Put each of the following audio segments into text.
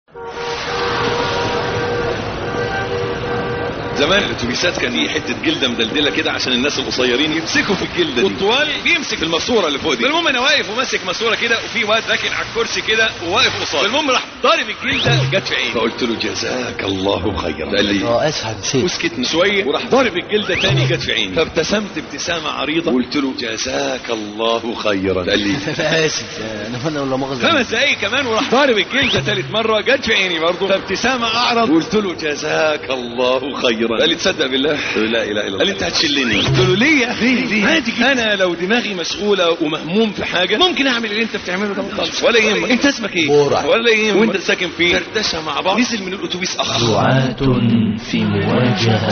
زمان الاتوبيسات كان دي حته جلده مدلدله كده عشان الناس القصيرين يمسكوا في الجلده دي والطوال بيمسك في الماسوره اللي فوق دي المهم انا واقف وماسك ماسوره كده وفي واد راكن على الكرسي كده وواقف قصاد المهم راح ضارب الجلده جت في عيني فقلت له جزاك الله خيرا قال لي اه اسف نسيت وسكتنا شويه وراح ضارب الجلده تاني جت في عيني فابتسمت ابتسامه عريضه وقلت له جزاك الله خيرا قال لي انا اسف انا انا ولا مؤاخذه خمس دقايق كمان وراح ضارب الجلده ثالث مره جت في عيني برضه فابتسامه اعرض وقلت له جزاك الله خيرا قال لي تصدق بالله قلت له لا اله الا الله قال لي انت هتشلني قلت له ليه يا اخي ليه عادي جدا انا لو دماغي مشغوله ومهموم في حاجه ممكن اعمل اللي انت بتعمله ده خالص ولا يهمك انت اسمك ايه بورع. ولا يهمك وانت ساكن فين دردشه مع بعض نزل من الاتوبيس اخ دعاة في مواجهة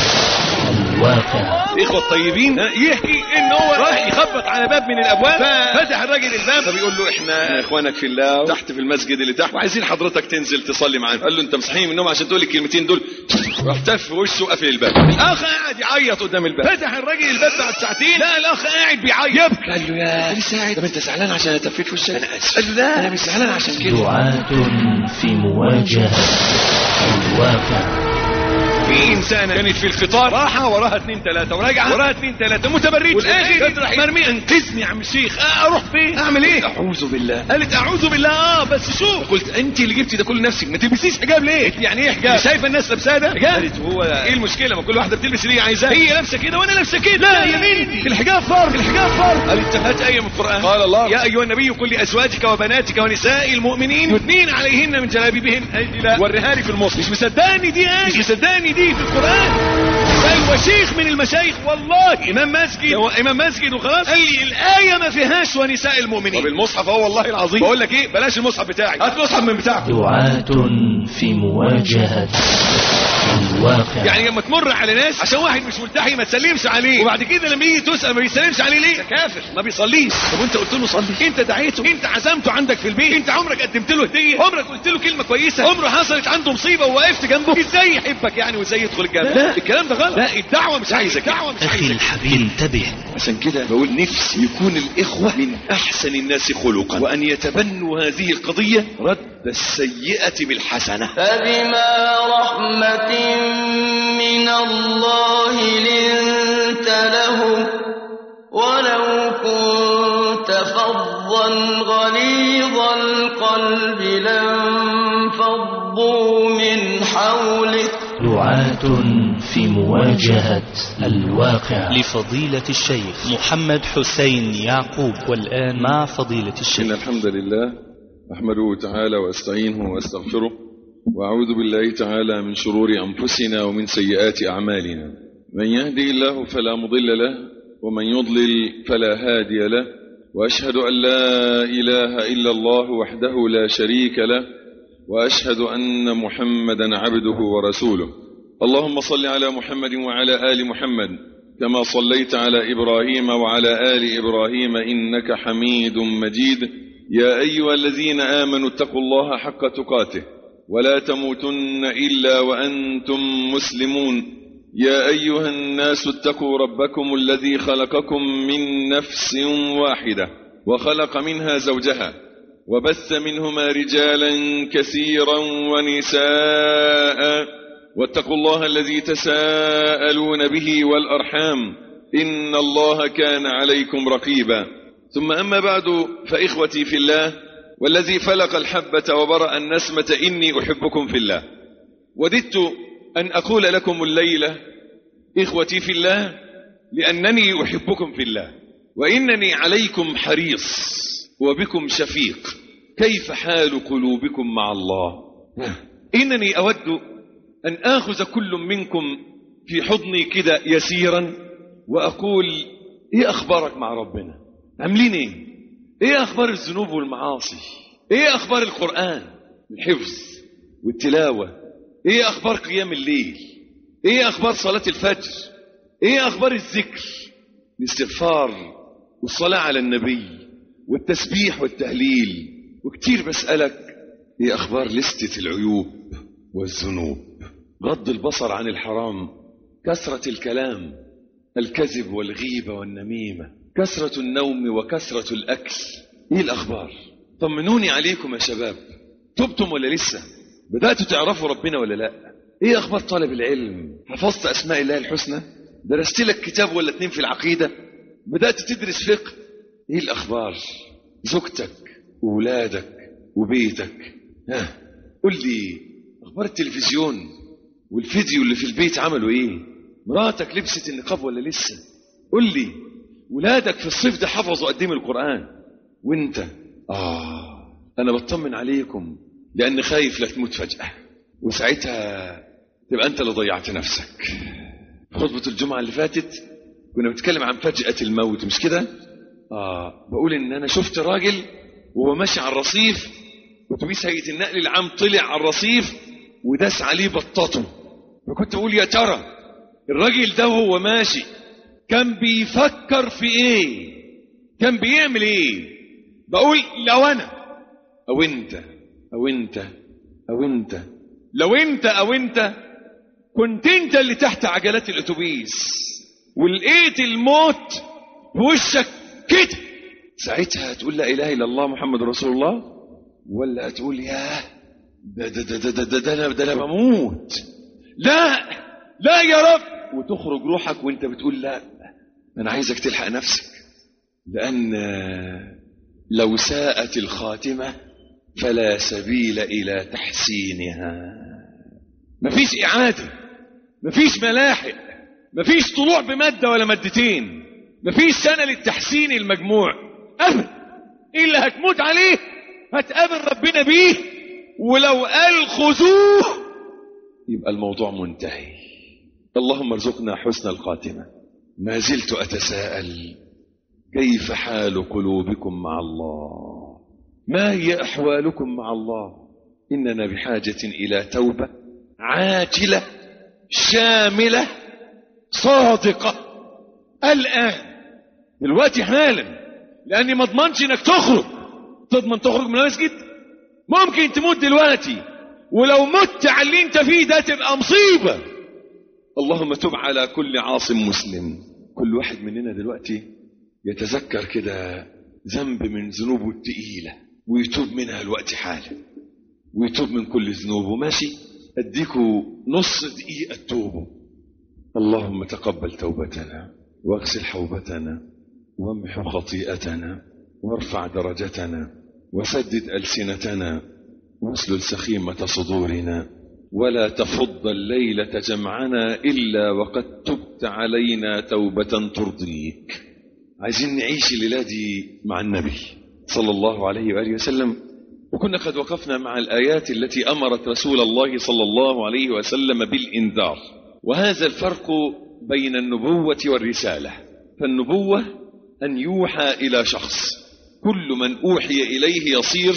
الواقع الاخوه الطيبين يحكي ان هو راح يخبط على باب من الابواب ففتح الراجل الباب فبيقول له احنا اخوانك في الله تحت في المسجد اللي تحت وعايزين حضرتك تنزل تصلي معانا قال له انت مصحيين من النوم عشان تقول لي الكلمتين دول راح تف وشه وقفل الباب الاخ قاعد يعيط قدام الباب فتح الراجل الباب بعد ساعتين لا الاخ قاعد بيعيط يبكي قال له يا لسه قاعد طب انت زعلان عشان تفيت في وشك انا اسف قال له لا انا مش زعلان عشان كده دعاة في مواجهة الواقع في انسانه كانت في الفطار راحه وراها اثنين ثلاثه وراجعه وراها اثنين ثلاثه متبرجه والاخر راح مرمي انقذني يا عم الشيخ آه اروح فين اعمل ايه اعوذ بالله قالت اعوذ بالله اه بس شوف قلت انت اللي جبتي ده كله نفسك ما تلبسيش حجاب ليه قلت يعني ايه حجاب شايفه الناس لابساه ده حجاب قالت هو ايه المشكله ما كل واحده بتلبس اللي هي عايزاه هي لابسه كده وانا لابسه كده لا يا بنتي الحجاب فرض الحجاب فرض قالت هات ايه من القران قال الله يا ايها النبي قل لازواجك وبناتك ونساء المؤمنين يثنين عليهن من جلابيبهن قالت لي لا وريها لي في المصحف مش مصدقني دي ايه مش مصدقني دي في القران بل وشيخ من المشايخ والله امام مسجد هو امام مسجد وخلاص قال لي الايه ما فيهاش ونساء المؤمنين طب المصحف هو والله العظيم بقول لك ايه بلاش المصحف بتاعي هات مصحف من بتاعك دعاة في مواجهة الواقع يعني لما تمر على ناس عشان واحد مش ملتحي ما تسلمش عليه وبعد كده لما يجي تسال ما بيسلمش عليه ليه ده كافر ما بيصليش طب وانت قلت له صلي انت دعيته انت عزمته عندك في البيت انت عمرك قدمت له هديه عمرك قلت له كلمه كويسه عمره حصلت عنده مصيبه ووقفت جنبه ازاي يحبك يعني وازاي يدخل الجنه لا الكلام ده غلط لا الدعوه مش عايزه الدعوه مش أخي عايزه الحبيب انتبه عشان كده بقول نفسي يكون الإخوة من أحسن الناس خلقا وأن يتبنوا هذه القضية رد السيئة بالحسنة فبما رحمة من الله لنت لهم ولو كنت فظا غليظ القلب لانفضوا من حولك دعاة في مواجهة الواقع لفضيلة الشيخ محمد حسين يعقوب والآن مع فضيلة إن الشيخ الحمد لله أحمده تعالى وأستعينه وأستغفره وأعوذ بالله تعالى من شرور أنفسنا ومن سيئات أعمالنا من يهدي الله فلا مضل له ومن يضلل فلا هادي له وأشهد أن لا إله إلا الله وحده لا شريك له وأشهد أن محمدا عبده ورسوله اللهم صل على محمد وعلى آل محمد كما صليت على إبراهيم وعلى آل إبراهيم إنك حميد مجيد يا أيها الذين آمنوا اتقوا الله حق تقاته ولا تموتن إلا وأنتم مسلمون يا أيها الناس اتقوا ربكم الذي خلقكم من نفس واحدة وخلق منها زوجها وبث منهما رجالا كثيرا ونساء واتقوا الله الذي تساءلون به والأرحام إن الله كان عليكم رقيبا ثم أما بعد فإخوتي في الله والذي فلق الحبة وبرأ النسمة إني أحبكم في الله وددت أن أقول لكم الليلة إخوتي في الله لأنني أحبكم في الله وإنني عليكم حريص وبكم شفيق كيف حال قلوبكم مع الله إنني أود أن آخذ كل منكم في حضني كده يسيرا وأقول إيه أخبارك مع ربنا عاملين إيه إيه أخبار الذنوب والمعاصي إيه أخبار القرآن الحفظ والتلاوة إيه أخبار قيام الليل إيه أخبار صلاة الفجر إيه أخبار الذكر الاستغفار والصلاة على النبي والتسبيح والتهليل وكتير بسألك إيه أخبار لستة العيوب والذنوب غض البصر عن الحرام كثرة الكلام الكذب والغيبة والنميمة كثرة النوم وكثرة الأكل إيه الأخبار طمنوني عليكم يا شباب تبتم ولا لسه بدأتوا تعرفوا ربنا ولا لا ايه اخبار طالب العلم حفظت اسماء الله الحسنى درست لك كتاب ولا اتنين في العقيدة بدأت تدرس فقه ايه الاخبار زوجتك وولادك وبيتك ها قل لي اخبار التلفزيون والفيديو اللي في البيت عملوا ايه مراتك لبست النقاب ولا لسه قل لي ولادك في الصيف ده حفظوا قد ايه من القرآن وانت اه انا بطمن عليكم لان خايف لا تموت فجأة وساعتها تبقى انت اللي ضيعت نفسك في خطبة الجمعة اللي فاتت كنا بنتكلم عن فجأة الموت مش كده اه بقول ان انا شفت راجل وهو ماشي على الرصيف اتوبيس هيئة النقل العام طلع على الرصيف وداس عليه بطاطه فكنت اقول يا ترى الراجل ده وهو ماشي كان بيفكر في ايه كان بيعمل ايه بقول لو انا او انت او انت او انت لو انت او انت كنت انت اللي تحت عجلات الاتوبيس ولقيت الموت في وشك كده ساعتها هتقول لا اله الا الله محمد رسول الله ولا هتقول ياه ده ده ده ده ده ده, ده, ده, ده انا بموت لا لا يا رب وتخرج روحك وانت بتقول لا انا عايزك تلحق نفسك لان لو ساءت الخاتمه فلا سبيل الى تحسينها مفيش اعاده مفيش ملاحق مفيش طلوع بماده ولا مادتين مفيش سنه للتحسين المجموع ابدا ايه اللي هتموت عليه هتقابل ربنا بيه ولو قال خذوه يبقى الموضوع منتهي اللهم ارزقنا حسن الخاتمه ما زلت اتساءل كيف حال قلوبكم مع الله ما هي احوالكم مع الله اننا بحاجه الى توبه عاجله شامله صادقه الان دلوقتي حالا لاني ما اضمنش انك تخرج تضمن تخرج من المسجد ممكن تموت دلوقتي ولو مت على اللي انت فيه ده تبقى مصيبه اللهم تب على كل عاصم مسلم كل واحد مننا دلوقتي يتذكر كده ذنب من ذنوبه التقيله ويتوب منها الوقت حالا ويتوب من كل ذنوبه ماشي اديكوا نص دقيقه توبوا اللهم تقبل توبتنا واغسل حوبتنا وامح خطيئتنا وارفع درجتنا وسدد ألسنتنا واسلل سخيمة صدورنا ولا تفض الليلة جمعنا إلا وقد تبت علينا توبة ترضيك عايزين نعيش الليلة دي مع النبي صلى الله عليه وآله وسلم وكنا قد وقفنا مع الآيات التي أمرت رسول الله صلى الله عليه وسلم بالإنذار وهذا الفرق بين النبوة والرسالة فالنبوة أن يوحى إلى شخص كل من أوحي إليه يصير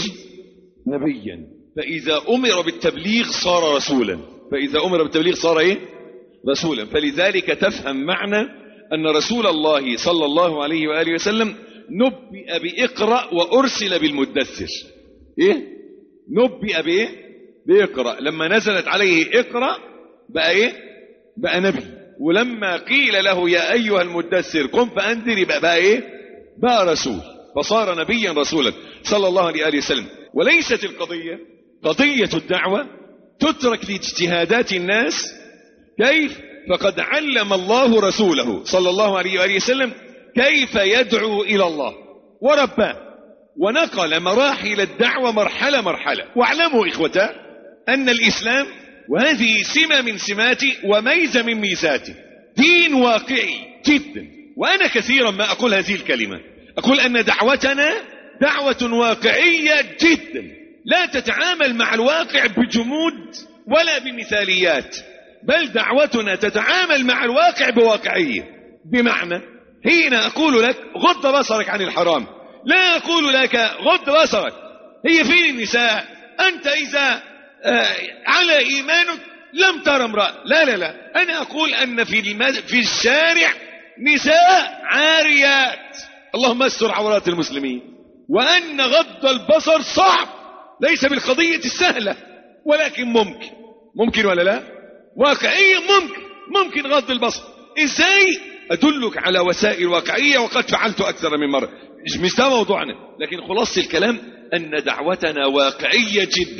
نبيا فإذا أمر بالتبليغ صار رسولا فإذا أمر بالتبليغ صار إيه؟ رسولا فلذلك تفهم معنى أن رسول الله صلى الله عليه وآله وسلم نبئ بإقرأ وأرسل بالمدثر إيه؟ نبئ بإيه؟ بإقرأ لما نزلت عليه إقرأ بقى إيه؟ بقى نبي ولما قيل له يا أيها المدثر قم فأنذر يبقى بقى إيه؟ بقى رسول فصار نبيا رسولا صلى الله عليه وآله وسلم وليست القضية قضية الدعوة تترك لاجتهادات الناس كيف فقد علم الله رسوله صلى الله عليه وآله وسلم كيف يدعو إلى الله ورباه ونقل مراحل الدعوة مرحلة مرحلة واعلموا إخوتا أن الإسلام وهذه سمة من سماته وميزة من ميزاته دين واقعي جدا وأنا كثيرا ما أقول هذه الكلمة أقول أن دعوتنا دعوة واقعية جدا لا تتعامل مع الواقع بجمود ولا بمثاليات بل دعوتنا تتعامل مع الواقع بواقعية بمعنى حين أقول لك غض بصرك عن الحرام لا أقول لك غض بصرك هي فين النساء أنت إذا آه على إيمانك لم ترى امرأة لا لا لا أنا أقول أن في, المد... في الشارع نساء عاريات اللهم استر عورات المسلمين وأن غض البصر صعب ليس بالقضية السهلة ولكن ممكن ممكن ولا لا واقعيا ممكن ممكن غض البصر ازاي ادلك على وسائل واقعية وقد فعلت اكثر من مرة مش مش ده موضوعنا لكن خلاص الكلام ان دعوتنا واقعية جدا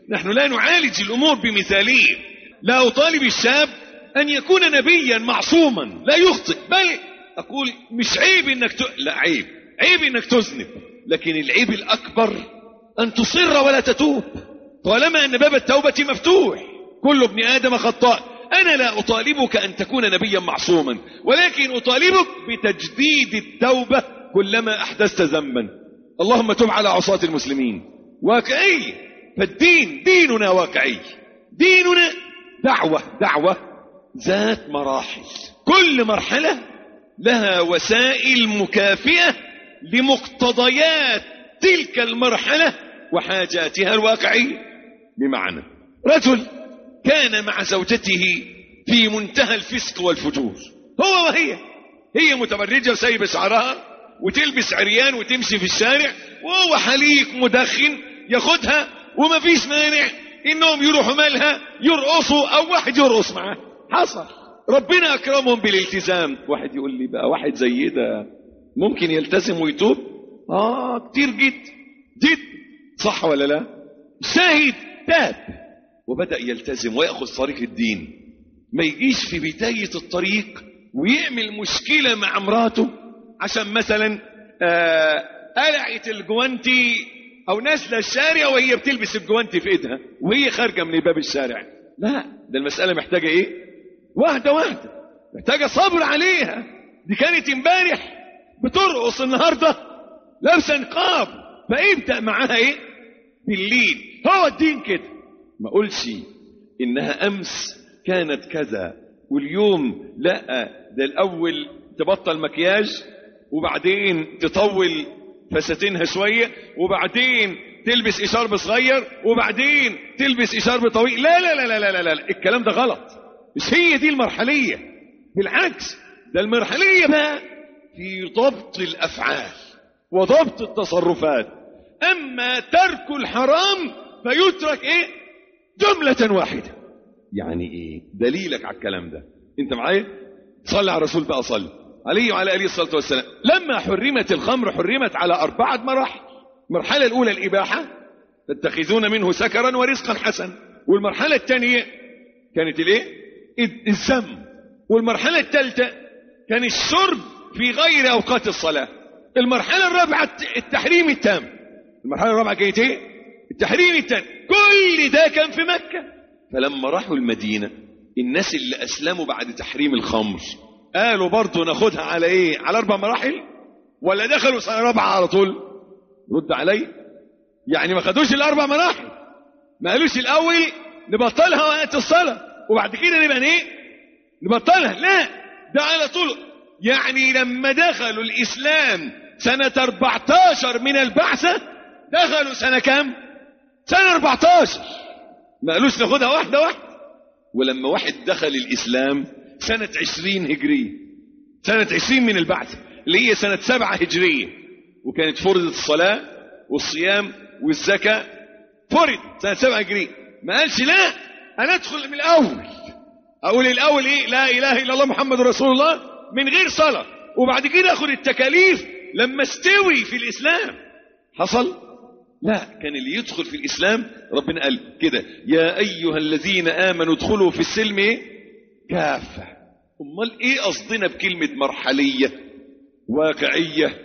نحن لا نعالج الأمور بمثالية لا أطالب الشاب أن يكون نبيا معصوما لا يخطئ بل أقول مش عيب إنك ت... لا عيب عيب إنك تذنب لكن العيب الأكبر أن تصر ولا تتوب طالما أن باب التوبة مفتوح كل ابن آدم خطاء أنا لا أطالبك أن تكون نبيا معصوما ولكن أطالبك بتجديد التوبة كلما أحدثت ذنبا اللهم تب على عصاة المسلمين واقعي فالدين ديننا واقعي ديننا دعوة دعوة ذات مراحل كل مرحلة لها وسائل مكافئة لمقتضيات تلك المرحلة وحاجاتها الواقعية بمعنى رجل كان مع زوجته في منتهى الفسق والفجور هو وهي هي متبرجة وسايبة شعرها وتلبس عريان وتمشي في الشارع وهو حليق مدخن ياخدها وما فيش مانع انهم يروحوا مالها يرقصوا او واحد يرقص معاه حصل ربنا اكرمهم بالالتزام واحد يقول لي بقى واحد زي ده ممكن يلتزم ويتوب اه كتير جد جد صح ولا لا شاهد تاب وبدأ يلتزم ويأخذ طريق الدين ما يجيش في بداية الطريق ويعمل مشكلة مع مراته عشان مثلا آه قلعت الجوانتي او نازله الشارع وهي بتلبس الجوانتي في ايدها وهي خارجه من باب الشارع لا ده المساله محتاجه ايه واحده واحده محتاجه صبر عليها دي كانت امبارح بترقص النهارده لابسه نقاب فابدا معاها ايه بالليل هو الدين كده ما اقولش انها امس كانت كذا واليوم لا ده الاول تبطل مكياج وبعدين تطول فساتينها شوية وبعدين تلبس إشارب صغير وبعدين تلبس إشارب طويل لا لا لا لا لا لا, لا. الكلام ده غلط مش هي دي المرحلية بالعكس ده المرحلية بقى في ضبط الأفعال وضبط التصرفات أما ترك الحرام فيترك إيه جملة واحدة يعني إيه دليلك على الكلام ده أنت معايا صلي على الرسول بقى صلي عليه وعلى آله الصلاة والسلام لما حرمت الخمر حرمت على أربعة مراحل المرحلة الأولى الإباحة تتخذون منه سكرا ورزقا حسنا والمرحلة الثانية كانت الايه الذم والمرحلة الثالثة كان الشرب في غير أوقات الصلاة المرحلة الرابعة التحريم التام المرحلة الرابعة كانت ايه التحريم التام كل ده كان في مكة فلما راحوا المدينة الناس اللي أسلموا بعد تحريم الخمر قالوا برضه ناخدها على ايه على اربع مراحل ولا دخلوا سنه رابعه على طول رد علي يعني ما خدوش الاربع مراحل ما قالوش الاول نبطلها وقت الصلاه وبعد كده نبقى ايه نبطلها لا ده على طول يعني لما دخلوا الاسلام سنه 14 من البعثه دخلوا سنه كام سنه 14 ما قالوش ناخدها واحده واحده ولما واحد دخل الاسلام سنة عشرين هجرية سنة عشرين من البعث اللي هي سنة سبعة هجرية وكانت فرضت الصلاة والصيام والزكاة فرض سنة سبعة هجرية ما قالش لا أنا أدخل من الأول أقول الأول إيه لا إله إلا الله محمد رسول الله من غير صلاة وبعد كده أخذ التكاليف لما استوي في الإسلام حصل لا كان اللي يدخل في الإسلام ربنا قال كده يا أيها الذين آمنوا ادخلوا في السلم إيه كافة امال ايه قصدنا بكلمة مرحلية واقعية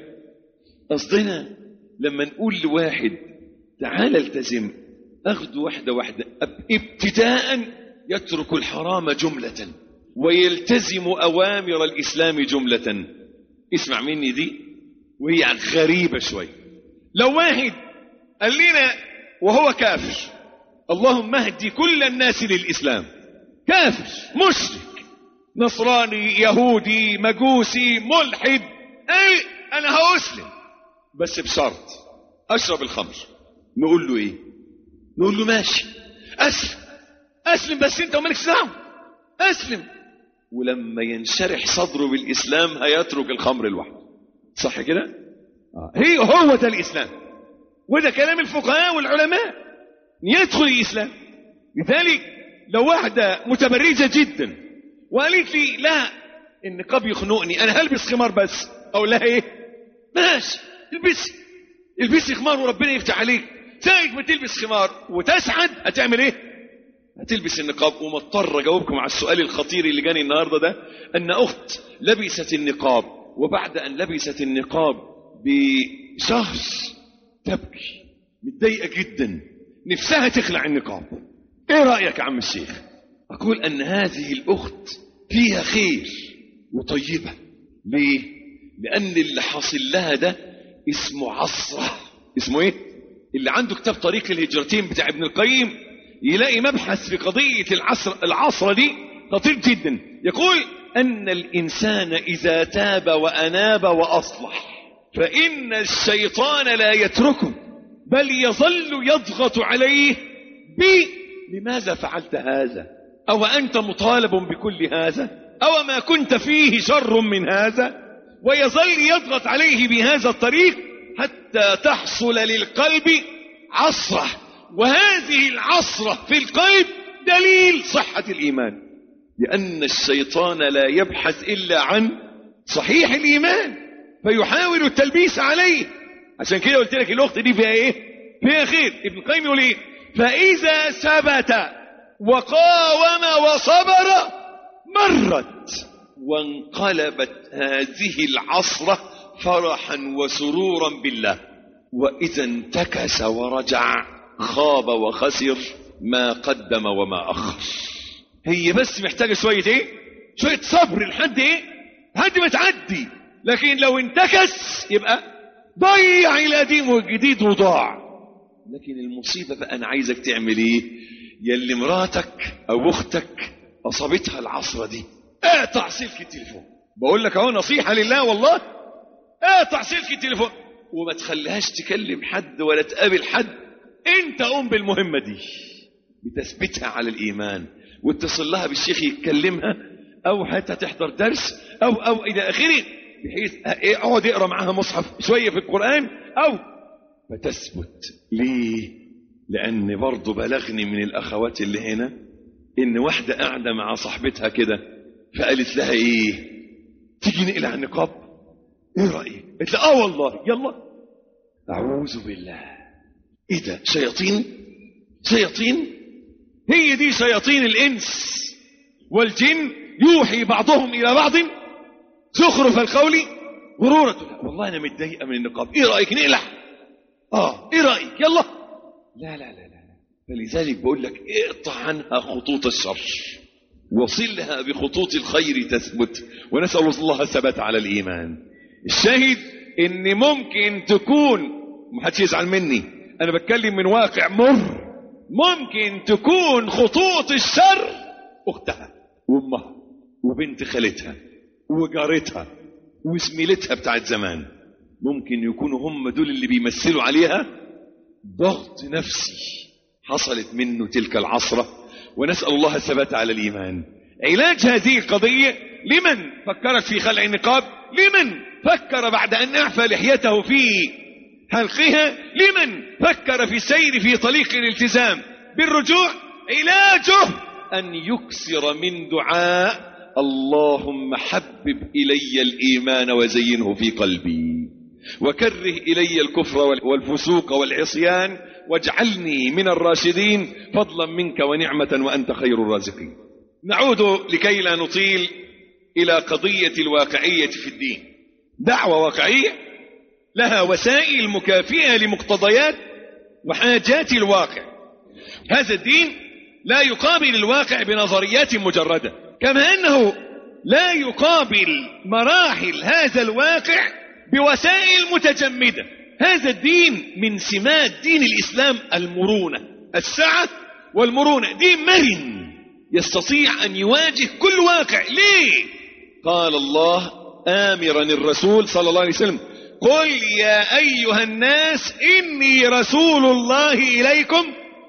قصدنا لما نقول لواحد تعال التزم اخذ واحدة واحدة ابتداء يترك الحرام جملة ويلتزم اوامر الاسلام جملة اسمع مني دي وهي غريبة شوي لو واحد قال لنا وهو كافر اللهم اهدي كل الناس للاسلام كافر مشرك نصراني يهودي مجوسي ملحد اي انا هاسلم بس بشرط اشرب الخمر نقول له ايه نقول له ماشي اسلم اسلم بس انت ومالكش دعوه اسلم ولما ينشرح صدره بالاسلام هيترك الخمر لوحده صح كده آه. هي هو ده الاسلام وده كلام الفقهاء والعلماء يدخل الاسلام لذلك لو واحدة متبرجة جدا وقالت لي لا النقاب يخنقني انا هلبس خمار بس او لا ايه ماشي البسي البسي خمار وربنا يفتح عليك ساعة ما تلبس خمار وتسعد هتعمل ايه هتلبس النقاب ومضطر اجاوبكم على السؤال الخطير اللي جاني النهارده ده ان اخت لبست النقاب وبعد ان لبست النقاب بشهر تبكي متضايقه جدا نفسها تخلع النقاب ايه رايك يا عم الشيخ اقول ان هذه الاخت فيها خير وطيبه ليه لان اللي حاصل لها ده اسمه عصره اسمه ايه اللي عنده كتاب طريق الهجرتين بتاع ابن القيم يلاقي مبحث في قضيه العصر العصره دي خطير جدا يقول ان الانسان اذا تاب واناب واصلح فان الشيطان لا يتركه بل يظل يضغط عليه ب لماذا فعلت هذا او انت مطالب بكل هذا او ما كنت فيه شر من هذا ويظل يضغط عليه بهذا الطريق حتى تحصل للقلب عصره وهذه العصره في القلب دليل صحه الايمان لان الشيطان لا يبحث الا عن صحيح الايمان فيحاول التلبيس عليه عشان كده قلت لك الاخت دي فيها ايه فيها خير ابن القيم يقول ايه فاذا ثبت وقاوم وصبر مرت وانقلبت هذه العصره فرحا وسرورا بالله واذا انتكس ورجع خاب وخسر ما قدم وما اخر هي بس محتاجه شويه ايه شويه صبر لحد ايه لحد ما تعدي لكن لو انتكس يبقى ضيع القديم والجديد وضاع لكن المصيبه بقى انا عايزك تعمل ايه يلي مراتك او اختك اصابتها العصره دي اقطع سلك التليفون بقول لك اهو نصيحه لله والله اقطع سلك التليفون وما تخليهاش تكلم حد ولا تقابل حد انت قوم بالمهمه دي بتثبيتها على الايمان واتصل لها بالشيخ يتكلمها او حتى تحضر درس او او الى اخره بحيث اقعد اقرا معاها مصحف شويه في القران او فتثبت ليه لان برضه بلغني من الاخوات اللي هنا ان واحده قاعده مع صاحبتها كده فقالت لها ايه تيجي نقلع النقاب ايه رايك قالت لها اه والله يلا اعوذ بالله ايه ده شياطين شياطين هي دي شياطين الانس والجن يوحي بعضهم الى بعض زخرف القول غرورة والله انا متضايقه من النقاب ايه رايك نقلع اه ايه رايك يلا لا لا لا لا فلذلك بقول لك اقطع عنها خطوط الشر وصلها بخطوط الخير تثبت ونسال الله الثبات على الايمان الشاهد ان ممكن تكون محدش يزعل مني انا بتكلم من واقع مر ممكن تكون خطوط الشر اختها وامها وبنت خالتها وجارتها وزميلتها بتاعت زمان ممكن يكونوا هم دول اللي بيمثلوا عليها ضغط نفسي حصلت منه تلك العصرة ونسأل الله الثبات على الإيمان علاج هذه القضية لمن فكرت في خلع النقاب لمن فكر بعد أن أعفى لحيته في حلقها لمن فكر في السير في طريق الالتزام بالرجوع علاجه أن يكسر من دعاء اللهم حبب إلي الإيمان وزينه في قلبي وكره إلي الكفر والفسوق والعصيان واجعلني من الراشدين فضلا منك ونعمة وأنت خير الرازقين نعود لكي لا نطيل إلى قضية الواقعية في الدين دعوة واقعية لها وسائل مكافئة لمقتضيات وحاجات الواقع هذا الدين لا يقابل الواقع بنظريات مجردة كما أنه لا يقابل مراحل هذا الواقع بوسائل متجمدة هذا الدين من سمات دين الإسلام المرونة السعة والمرونة دين مرن يستطيع أن يواجه كل واقع ليه قال الله آمرا الرسول صلى الله عليه وسلم قل يا أيها الناس إني رسول الله إليكم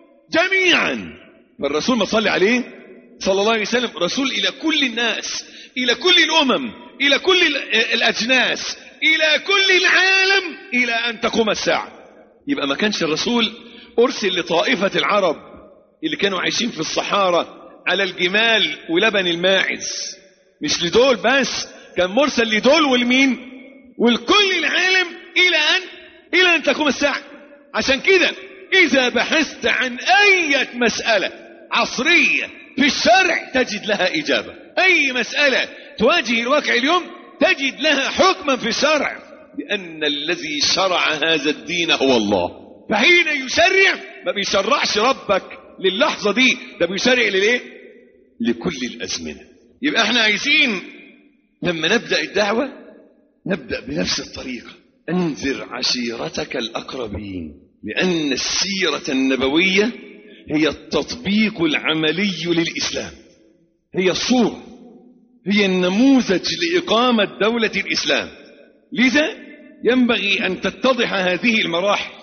جميعا فالرسول ما صلي عليه صلى الله عليه وسلم رسول إلى كل الناس إلى كل الأمم إلى كل الأجناس إلى كل العالم إلى أن تقوم الساعة يبقى ما كانش الرسول أرسل لطائفة العرب اللي كانوا عايشين في الصحارى على الجمال ولبن الماعز مش لدول بس كان مرسل لدول والمين والكل العالم إلى أن إلى أن تقوم الساعة عشان كده إذا بحثت عن أي مسألة عصرية في الشرع تجد لها إجابة أي مسألة تواجه الواقع اليوم تجد لها حكما في الشرع لأن الذي شرع هذا الدين هو الله فحين يشرع ما بيشرعش ربك للحظة دي ده بيشرع للإيه؟ لكل الأزمنة يبقى احنا عايزين لما نبدأ الدعوة نبدأ بنفس الطريقة أنذر عشيرتك الأقربين لأن السيرة النبوية هي التطبيق العملي للإسلام هي الصورة هي النموذج لإقامة دولة الإسلام لذا ينبغي أن تتضح هذه المراحل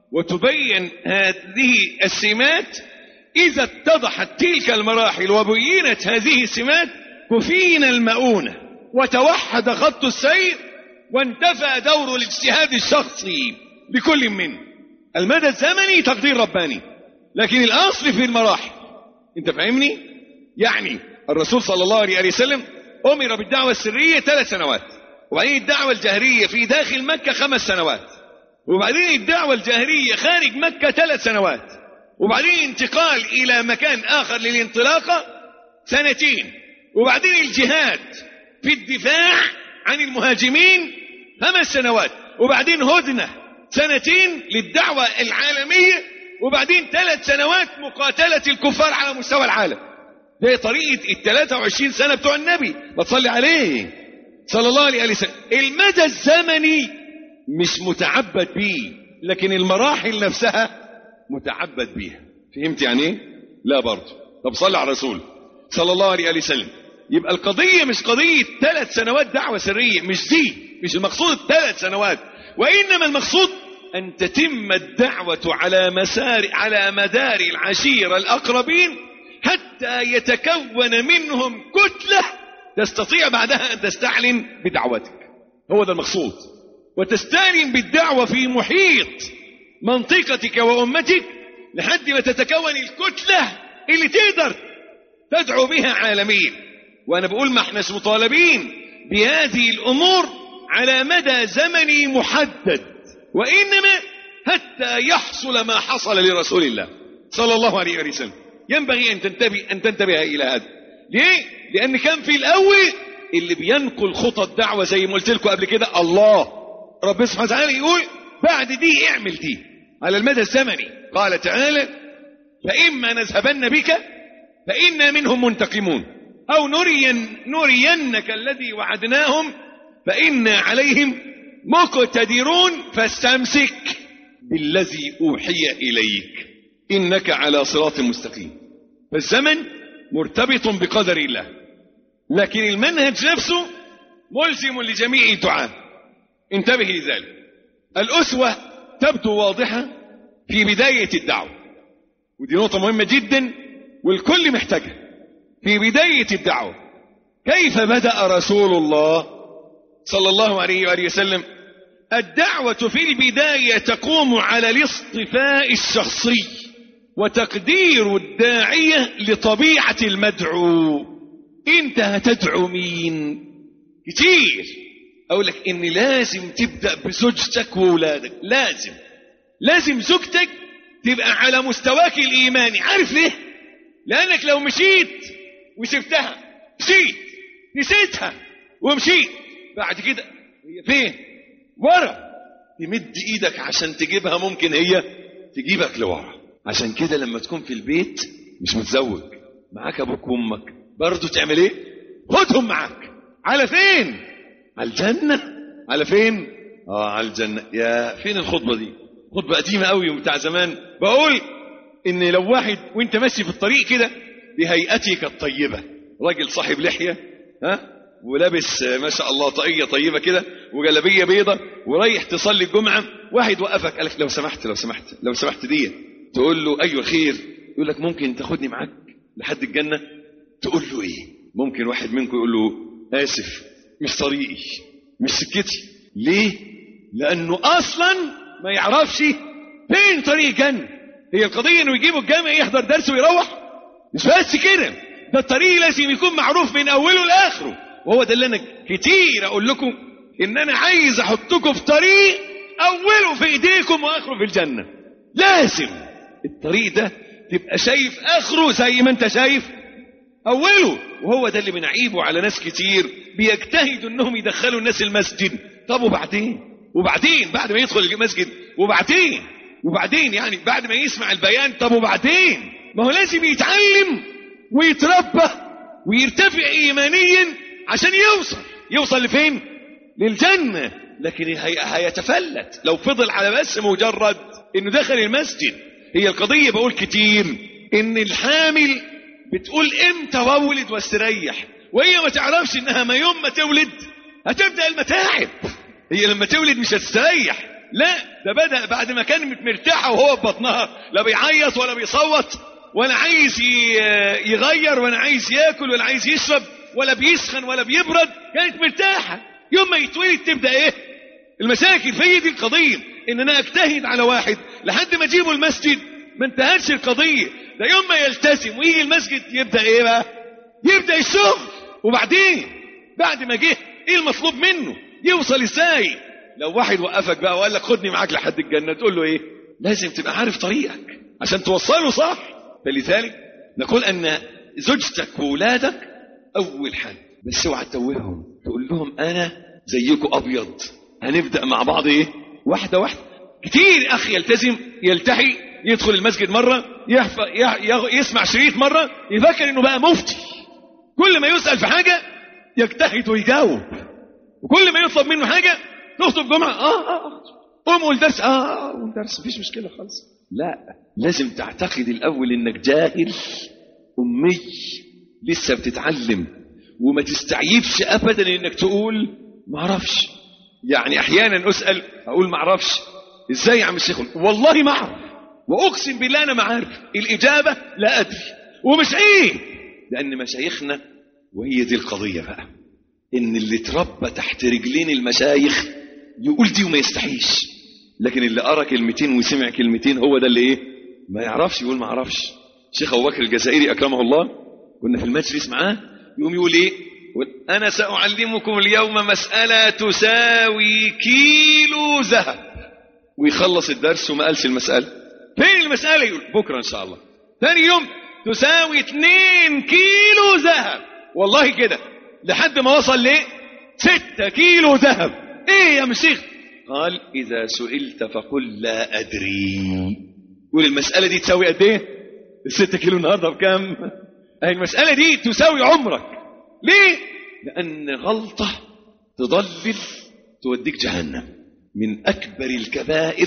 وتبين هذه السمات إذا اتضحت تلك المراحل وبينت هذه السمات كفينا المؤونة وتوحد خط السير وانتفى دور الاجتهاد الشخصي لكل منه المدى الزمني تقدير رباني لكن الأصل في المراحل انت فاهمني يعني الرسول صلى الله عليه وسلم أمر بالدعوة السرية ثلاث سنوات وبعدين الدعوة الجهرية في داخل مكة خمس سنوات وبعدين الدعوة الجهرية خارج مكة ثلاث سنوات وبعدين انتقال إلى مكان آخر للانطلاقة سنتين وبعدين الجهاد في الدفاع عن المهاجمين خمس سنوات وبعدين هدنة سنتين للدعوة العالمية وبعدين ثلاث سنوات مقاتلة الكفار على مستوى العالم ده طريقة ال 23 سنة بتوع النبي ما تصلي عليه صلى الله عليه وسلم المدى الزمني مش متعبد بيه لكن المراحل نفسها متعبد بيها فهمت يعني ايه لا برضه طب صلي على الرسول صلى الله عليه وسلم يبقى القضية مش قضية ثلاث سنوات دعوة سرية مش دي مش المقصود ثلاث سنوات وإنما المقصود أن تتم الدعوة على مسار على مدار العشيرة الأقربين حتى يتكون منهم كتلة تستطيع بعدها أن تستعلن بدعوتك هو ده المقصود وتستعلن بالدعوة في محيط منطقتك وأمتك لحد ما تتكون الكتلة اللي تقدر تدعو بها عالميا وأنا بقول ما احناش مطالبين بهذه الأمور على مدى زمني محدد وإنما حتى يحصل ما حصل لرسول الله صلى الله عليه وسلم ينبغي أن تنتبه أن تنتبه إلى هذا ليه؟ لأن كان في الأول اللي بينقل خطى الدعوة زي ما قلت لكم قبل كده الله رب سبحانه وتعالى يقول بعد دي اعمل دي على المدى الزمني قال تعالى فإما نذهبن بك فإنا منهم منتقمون أو نرين نرينك الذي وعدناهم فإنا عليهم مقتدرون فاستمسك بالذي أوحي إليك إنك على صراط مستقيم فالزمن مرتبط بقدر الله لكن المنهج نفسه ملزم لجميع الدعاء انتبه لذلك الأسوة تبدو واضحة في بداية الدعوة ودي نقطة مهمة جدا والكل محتاجها في بداية الدعوة كيف بدأ رسول الله صلى الله عليه وآله وسلم الدعوة في البداية تقوم على الاصطفاء الشخصي وتقدير الداعية لطبيعة المدعو انت هتدعو مين كتير اقول لك ان لازم تبدأ بزوجتك وولادك لازم لازم زوجتك تبقى على مستواك الايماني عارف ليه لانك لو مشيت وسبتها مشيت نسيتها ومشيت بعد كده هي فين ورا تمد ايدك عشان تجيبها ممكن هي تجيبك لورا عشان كده لما تكون في البيت مش متزوج معاك ابوك وامك برضه تعمل ايه خدهم معاك على فين على الجنة على فين اه على الجنة يا فين الخطبة دي خطبة قديمة قوي وبتاع زمان بقول ان لو واحد وانت ماشي في الطريق كده بهيئتك الطيبة راجل صاحب لحية ها ولابس ما شاء الله طاقية طيبة كده وجلبية بيضة ورايح تصلي الجمعة واحد وقفك قال لك لو سمحت لو سمحت لو سمحت دي تقول له ايوه خير يقول لك ممكن تاخدني معاك لحد الجنة تقول له ايه ممكن واحد منكم يقول له اسف مش طريقي مش سكتي ليه لانه اصلا ما يعرفش فين طريق الجنة هي القضية انه يجيبه الجامع يحضر درس ويروح مش بس كده ده الطريق لازم يكون معروف من اوله لاخره وهو ده اللي انا كتير اقول لكم ان انا عايز احطكم في طريق اوله في ايديكم واخره في الجنة لازم الطريق ده تبقى شايف اخره زي ما انت شايف اوله وهو ده اللي بنعيبه على ناس كتير بيجتهدوا انهم يدخلوا الناس المسجد طب وبعدين وبعدين بعد ما يدخل المسجد وبعدين وبعدين يعني بعد ما يسمع البيان طب وبعدين ما هو لازم يتعلم ويتربى ويرتفع ايمانيا عشان يوصل يوصل لفين للجنة لكن هي هيتفلت لو فضل على بس مجرد انه دخل المسجد هي القضية بقول كتير ان الحامل بتقول امتى واولد واستريح وهي ما تعرفش انها ما يوم ما تولد هتبدا المتاعب هي لما تولد مش هتستريح لا ده بدا بعد ما كانت مرتاحه وهو في بطنها لا بيعيط ولا بيصوت ولا عايز ي- يغير ولا عايز ياكل ولا عايز يشرب ولا بيسخن ولا بيبرد كانت مرتاحه يوم ما يتولد تبدا ايه المشاكل فهي دي القضيه ان انا اجتهد على واحد لحد ما اجيبه المسجد ما انتهتش القضيه ده يوم ما يلتزم ويجي المسجد يبدا ايه بقى يبدا الشغل وبعدين بعد ما جه ايه المطلوب منه يوصل ازاي لو واحد وقفك بقى وقال لك خدني معاك لحد الجنه تقول له ايه لازم تبقى عارف طريقك عشان توصله صح فلذلك نقول ان زوجتك وولادك اول حد بس اوعى تتوههم تقول لهم انا زيكم ابيض هنبدا مع بعض ايه واحده واحده كتير اخ يلتزم يلتحي يدخل المسجد مره يحف... يح... يغ- يسمع شريط مره يفكر انه بقى مفتي كل ما يسال في حاجه يجتهد ويجاوب وكل ما يطلب منه حاجه تخطب جمعه اه اه آه. قوم قول درس اه قول درس مفيش مشكله خالص لا لازم تعتقد الاول انك جاهل امي لسه بتتعلم وما تستعيبش ابدا انك تقول ما اعرفش يعني احيانا اسال اقول ما اعرفش ازاي يا عم الشيخ والله ما اعرف واقسم بالله انا ما عارف الاجابه لا ادري ومش عيب لان مشايخنا وهي دي القضيه بقى ان اللي اتربى تحت رجلين المشايخ يقول دي وما يستحيش لكن اللي قرا كلمتين وسمع كلمتين هو ده اللي ايه ما يعرفش يقول ما اعرفش شيخ ابو بكر الجزائري اكرمه الله كنا في المجلس معاه يقوم يقول ايه يقول انا ساعلمكم اليوم مساله تساوي كيلو ذهب ويخلص الدرس وما قالش المساله فين المساله يقول بكره ان شاء الله ثاني يوم تساوي 2 كيلو ذهب والله كده لحد ما وصل ليه 6 كيلو ذهب ايه يا مشيخ قال اذا سئلت فقل لا ادري قول المساله دي تساوي قد ايه الستة كيلو النهارده بكام اهي المساله دي تساوي عمرك ليه لان غلطه تضلل توديك جهنم من اكبر الكبائر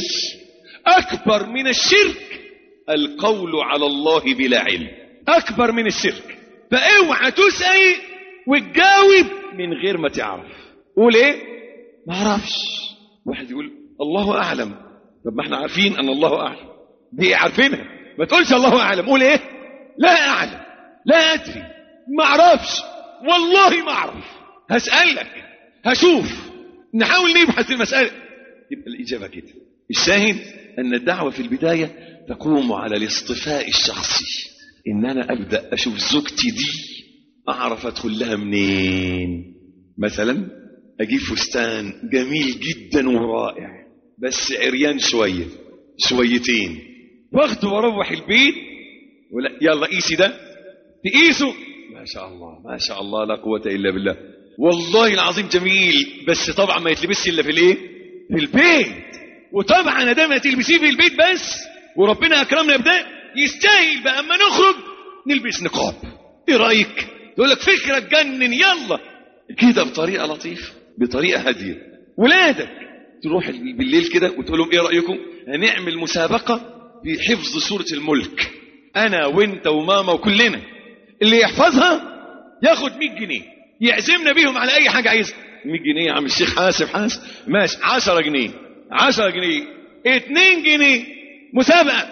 اكبر من الشرك القول على الله بلا علم اكبر من الشرك فاوعى تسأل وتجاوب من غير ما تعرف قول ايه ما اعرفش واحد يقول الله اعلم طب ما احنا عارفين ان الله اعلم دي عارفينها ما تقولش الله اعلم قول ايه لا اعلم لا ادري ما اعرفش والله ما اعرف هسألك هشوف نحاول نبحث المسألة يبقى الإجابة كده الشاهد أن الدعوة في البداية تقوم على الاصطفاء الشخصي إن أنا أبدأ أشوف زوجتي دي أعرف أدخل لها منين مثلا أجيب فستان جميل جدا ورائع بس عريان شوية شويتين واخده واروح البيت ولا يلا قيسي ده تقيسه ما شاء الله ما شاء الله لا قوة إلا بالله والله العظيم جميل بس طبعا ما يتلبسش إلا في الإيه في البيت وطبعا ادام ما تلبسيه في البيت بس وربنا اكرمنا بده يستاهل بقى اما نخرج نلبس نقاب ايه رايك يقول لك فكره تجنن يلا كده بطريقه لطيفه بطريقه هاديه ولادك تروح بالليل كده وتقول لهم ايه رايكم هنعمل مسابقه في حفظ سوره الملك انا وانت وماما وكلنا اللي يحفظها ياخد 100 جنيه يعزمنا بيهم على اي حاجه عايزها 100 جنيه يا عم الشيخ حاسب حاسب ماشي 10 جنيه 10 جنيه 2 جنيه مسابقه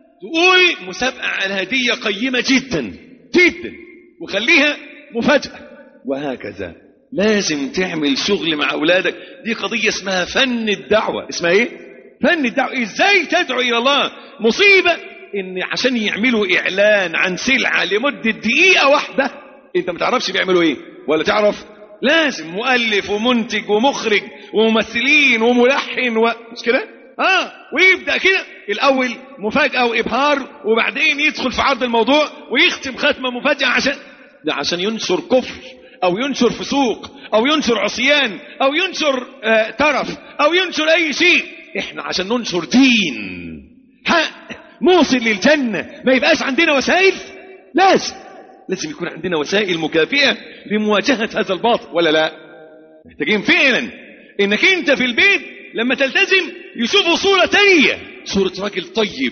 تقول مسابقه على هديه قيمه جدا جدا وخليها مفاجاه وهكذا لازم تعمل شغل مع اولادك دي قضيه اسمها فن الدعوه اسمها ايه فن الدعوه ازاي تدعو الى الله مصيبه ان عشان يعملوا اعلان عن سلعه لمده دقيقه واحده انت ما تعرفش بيعملوا ايه ولا تعرف لازم مؤلف ومنتج ومخرج وممثلين وملحن و... مش كده اه ويبدا كده الاول مفاجاه وابهار وبعدين يدخل في عرض الموضوع ويختم ختمه مفاجاه عشان ده عشان ينشر كفر او ينشر فسوق او ينشر عصيان او ينشر آه ترف او ينشر اي شيء احنا عشان ننشر دين حق موصل للجنه ما يبقاش عندنا وسائل لازم لازم يكون عندنا وسائل مكافئه لمواجهه هذا الباطل ولا لا محتاجين فعلا انك انت في البيت لما تلتزم يشوفوا صورة تانية صورة راجل طيب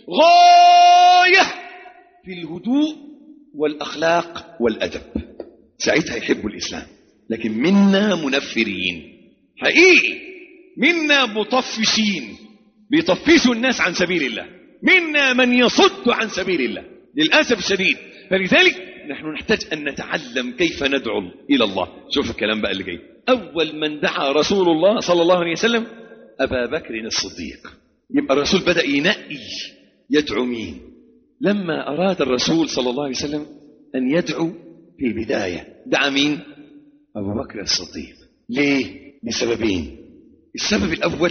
غاية في الهدوء والأخلاق والأدب ساعتها يحبوا الإسلام لكن منا منفرين حقيقي منا مطفشين بيطفشوا الناس عن سبيل الله منا من يصد عن سبيل الله للأسف الشديد فلذلك نحن نحتاج أن نتعلم كيف ندعو إلى الله شوف الكلام بقى اللي جاي أول من دعا رسول الله صلى الله عليه وسلم أبا بكر الصديق يبقى الرسول بدأ ينقي يدعو مين لما أراد الرسول صلى الله عليه وسلم أن يدعو في البداية دعا مين أبو بكر الصديق ليه لسببين السبب الأول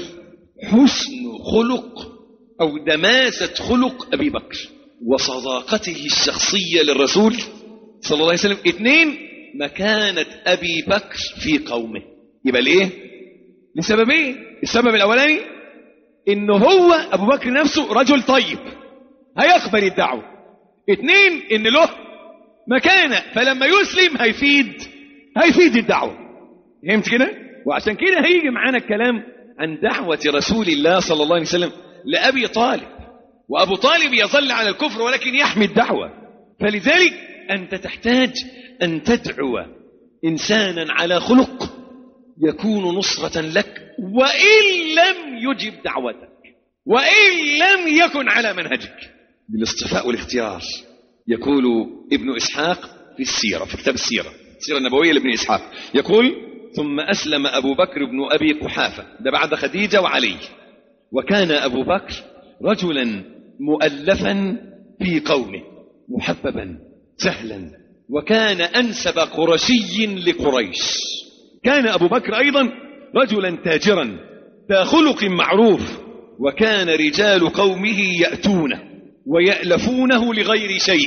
حسن خلق أو دماسة خلق أبي بكر وصداقته الشخصية للرسول صلى الله عليه وسلم اثنين مكانة أبي بكر في قومه يبقى ليه لسببين السبب الأولاني إنه هو أبو بكر نفسه رجل طيب هيقبل الدعوة اثنين إن له مكانة فلما يسلم هيفيد هيفيد الدعوة فهمت كده وعشان كده هيجي معانا الكلام عن دعوة رسول الله صلى الله عليه وسلم لأبي طالب وأبو طالب يظل على الكفر ولكن يحمي الدعوة فلذلك أنت تحتاج أن تدعو إنسانا على خلق يكون نصرة لك وإن لم يجب دعوتك وإن لم يكن على منهجك بالاصطفاء والاختيار يقول ابن إسحاق في السيرة في كتاب السيرة السيرة النبوية لابن إسحاق يقول ثم أسلم أبو بكر بن أبي قحافة ده بعد خديجة وعلي وكان أبو بكر رجلا مؤلفا في قومه محببا سهلا وكان أنسب قرشي لقريش كان أبو بكر أيضا رجلا تاجرا ذا خلق معروف وكان رجال قومه يأتونه ويألفونه لغير شيء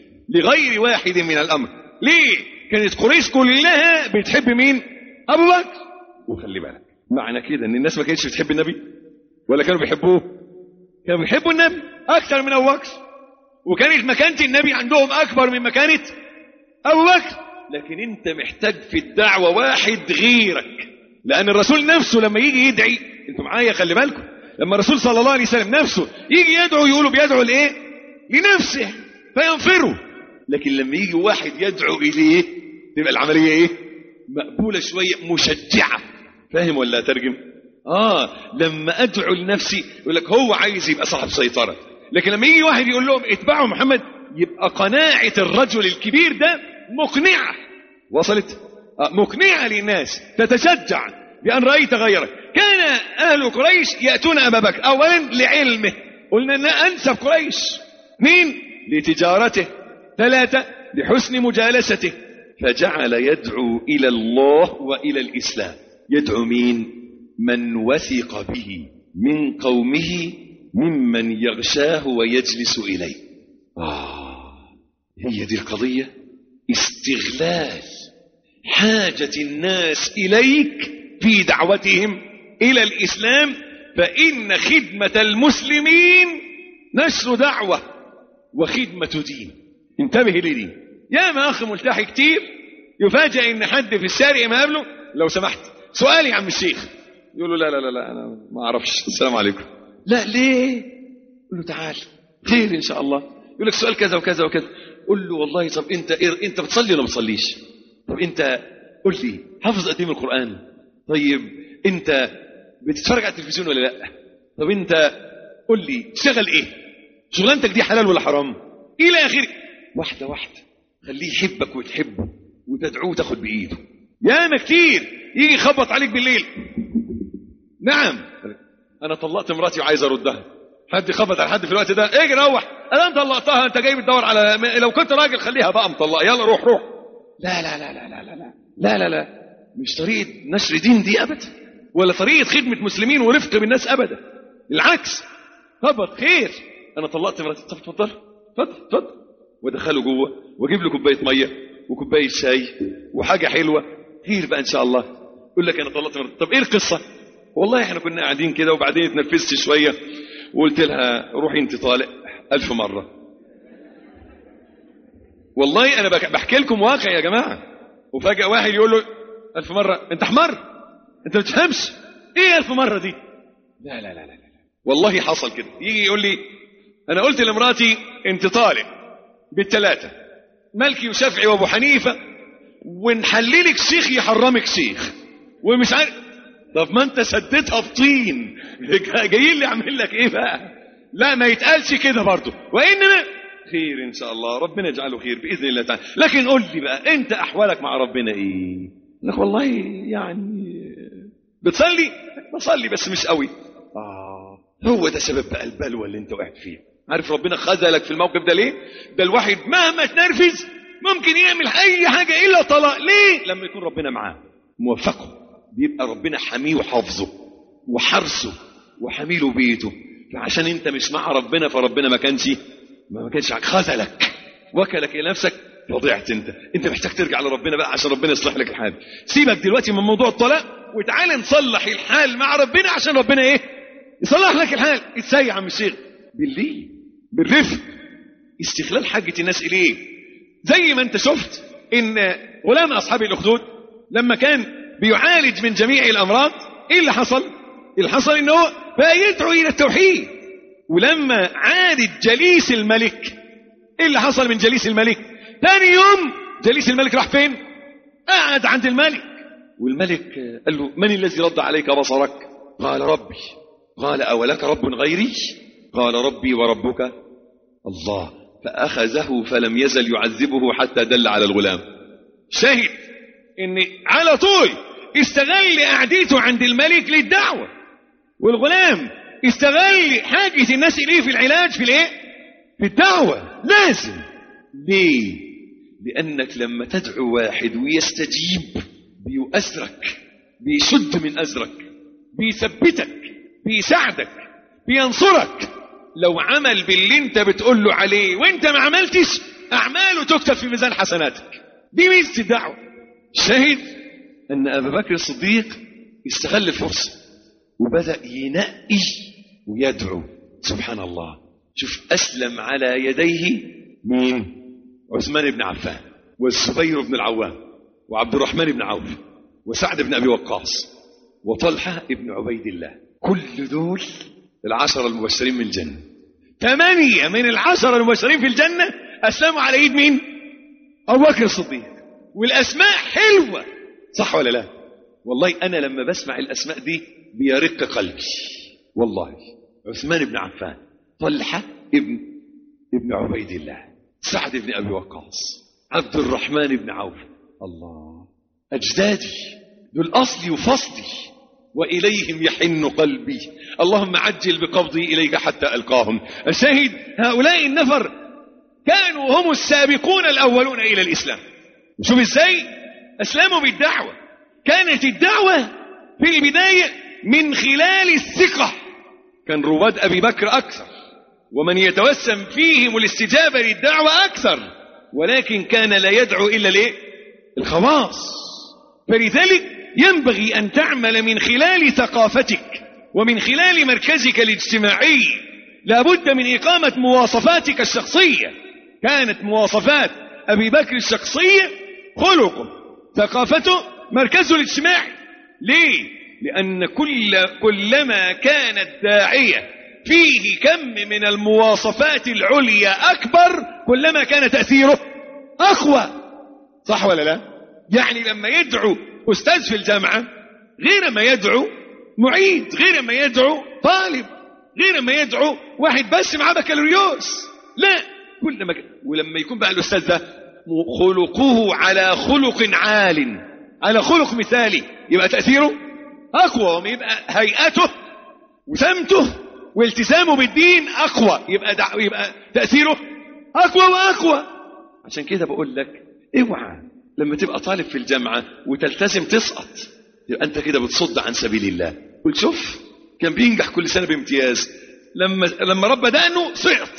لغير واحد من الأمر ليه كانت قريش كلها بتحب مين أبو بكر وخلي بالك معنى كده ان الناس ما كانتش بتحب النبي ولا كانوا بيحبوه كانوا بيحبوا النبي اكثر من ابو بكر وكانت مكانه النبي عندهم اكبر من مكانه ابو بكر لكن انت محتاج في الدعوه واحد غيرك لان الرسول نفسه لما يجي يدعي انتوا معايا خلي بالكم لما الرسول صلى الله عليه وسلم نفسه يجي يدعو يقولوا بيدعو لايه لنفسه فينفروا لكن لما يجي واحد يدعو اليه تبقى العمليه ايه مقبوله شويه مشجعه فاهم ولا ترجم اه لما ادعو لنفسي يقول لك هو عايز يبقى صاحب سيطره لكن لما يجي واحد يقول لهم اتبعوا محمد يبقى قناعه الرجل الكبير ده مقنعه وصلت آه مقنعه للناس تتشجع بان رايت غيرك كان اهل قريش ياتون ابا بكر اولا لعلمه قلنا ان انسب قريش اثنين لتجارته ثلاثه لحسن مجالسته فجعل يدعو الى الله والى الاسلام يدعو مين من وثق به من قومه ممن يغشاه ويجلس اليه آه هي دي القضيه استغلال حاجه الناس اليك في دعوتهم الى الاسلام فان خدمه المسلمين نشر دعوه وخدمه دين انتبه لدي يا ما اخ ملتحي كتير يفاجئ ان حد في الشارع ما قابله لو سمحت سؤالي يا عم الشيخ يقول له لا لا لا لا انا ما اعرفش السلام عليكم لا ليه يقول له تعال خير ان شاء الله يقول لك سؤال كذا وكذا وكذا قول له والله طب انت إيه انت بتصلي ولا ما بتصليش طب انت قول لي حافظ قد ايه من القران طيب انت بتتفرج على التلفزيون ولا لا طب انت قول لي تشتغل ايه شغلانتك دي حلال ولا حرام الى اخره واحده واحده خليه يحبك وتحبه وتدعوه وتاخد بايده ياما كتير يجي يخبط عليك بالليل نعم انا طلقت مراتي وعايز اردها حد يخبط على حد في الوقت ده اجي روح انا طلقتها انت جاي بتدور على لو كنت راجل خليها بقى مطلقه يلا روح روح لا لا لا لا لا لا لا لا لا, لا. مش طريقه نشر دين دي ابدا ولا طريقه خدمه مسلمين ورفق بالناس ابدا العكس خبر خير انا طلقت مراتي طب اتفضل اتفضل اتفضل وادخله جوه واجيب له كوبايه ميه وكوبايه شاي وحاجه حلوه خير بقى ان شاء الله يقول لك انا طلقت مراتي طب ايه القصه والله احنا كنا قاعدين كده وبعدين اتنفست شويه وقلت لها روحي انت طالق ألف مره والله انا بك- بحكي لكم واقع يا جماعه وفجاه واحد يقول له ألف مره انت حمار انت ما بتفهمش ايه ألف مره دي لا لا لا لا لا. والله حصل كده يجي يقول لي انا قلت لمراتي انت طالق بالثلاثه مالكي وشافعي وابو حنيفه ونحللك شيخ يحرمك شيخ ومش عارف طب ما انت سددها بطين جايين لي اعمل لك ايه بقى لا ما يتقالش كده برضه وانما خير ان شاء الله ربنا يجعله خير باذن الله تعالى لكن قول لي بقى انت احوالك مع ربنا ايه لك والله يعني بتصلي بصلي بس مش قوي آه هو ده سبب بقى البلوى اللي انت وقعت فيها عارف ربنا خذلك في الموقف ده ليه ده الواحد مهما تنرفز ممكن يعمل اي حاجه الا طلاق ليه لما يكون ربنا معاه موفقه بيبقى ربنا حميه وحافظه وحرسه وحميله بيته فعشان انت مش مع ربنا فربنا ما كانش ما كانش خذلك وكلك الى نفسك فضعت انت انت محتاج ترجع لربنا بقى عشان ربنا يصلح لك الحال سيبك دلوقتي من موضوع الطلاق وتعالى نصلح الحال مع ربنا عشان ربنا ايه يصلح لك الحال ازاي يا عم الشيخ بالليل بالرفق استغلال حاجة الناس إليه زي ما انت شفت ان غلام أصحاب الأخدود لما كان بيعالج من جميع الأمراض ايه اللي حصل اللي حصل انه بقى يدعو إلى التوحيد ولما عالج جليس الملك ايه اللي حصل من جليس الملك ثاني يوم جليس الملك راح فين قعد عند الملك والملك قال له من الذي رد عليك بصرك قال ربي قال أولك رب غيري قال ربي وربك الله فأخذه فلم يزل يعذبه حتى دل على الغلام شهد ان على طول استغل قعدته عند الملك للدعوة والغلام استغل حاجة الناس إليه في العلاج في الايه في الدعوة لازم ليه لأنك لما تدعو واحد ويستجيب بيؤثرك بيشد من أزرك بيثبتك بيساعدك بينصرك لو عمل باللي انت بتقول له عليه وانت ما عملتش اعماله تكتب في ميزان حسناتك دي ميزه الدعوه شهد ان ابا بكر الصديق استغل الفرصه وبدا ينقي ويدعو سبحان الله شوف اسلم على يديه مين عثمان بن عفان والزبير بن العوام وعبد الرحمن بن عوف وسعد بن ابي وقاص وطلحه بن عبيد الله كل دول العشرة المبشرين من الجنة ثمانية من العشرة المبشرين في الجنة أسلموا على إيد مين؟ أبو بكر الصديق والأسماء حلوة صح ولا لا؟ والله أنا لما بسمع الأسماء دي بيرق قلبي والله عثمان بن عفان طلحة ابن ابن عبيد الله سعد بن أبي وقاص عبد الرحمن بن عوف الله أجدادي دول أصلي وفصلي وإليهم يحن قلبي اللهم عجل بقبضي إليك حتى ألقاهم الشاهد هؤلاء النفر كانوا هم السابقون الأولون إلى الإسلام شوف إزاي أسلموا بالدعوة كانت الدعوة في البداية من خلال الثقة كان رواد أبي بكر أكثر ومن يتوسم فيهم الاستجابة للدعوة أكثر ولكن كان لا يدعو إلا ليه الخواص فلذلك ينبغي أن تعمل من خلال ثقافتك ومن خلال مركزك الاجتماعي لابد من إقامة مواصفاتك الشخصية كانت مواصفات أبي بكر الشخصية خلقه ثقافته مركزه الاجتماعي ليه؟ لأن كل كلما كان الداعية فيه كم من المواصفات العليا أكبر كلما كان تأثيره أقوى صح ولا لا؟ يعني لما يدعو أستاذ في الجامعة غير ما يدعو معيد غير ما يدعو طالب غير ما يدعو واحد بس معاه بكالوريوس لا كل ما ك... ولما يكون بقى الأستاذ ده خلقه على خلق عال على خلق مثالي يبقى تأثيره أقوى ويبقى هيئته وسمته والتزامه بالدين أقوى يبقى دع... يبقى تأثيره أقوى وأقوى عشان كده بقول لك اوعى لما تبقى طالب في الجامعة وتلتزم تسقط يبقى أنت كده بتصد عن سبيل الله قل شوف كان بينجح كل سنه بامتياز لما لما ربى دقنه سقط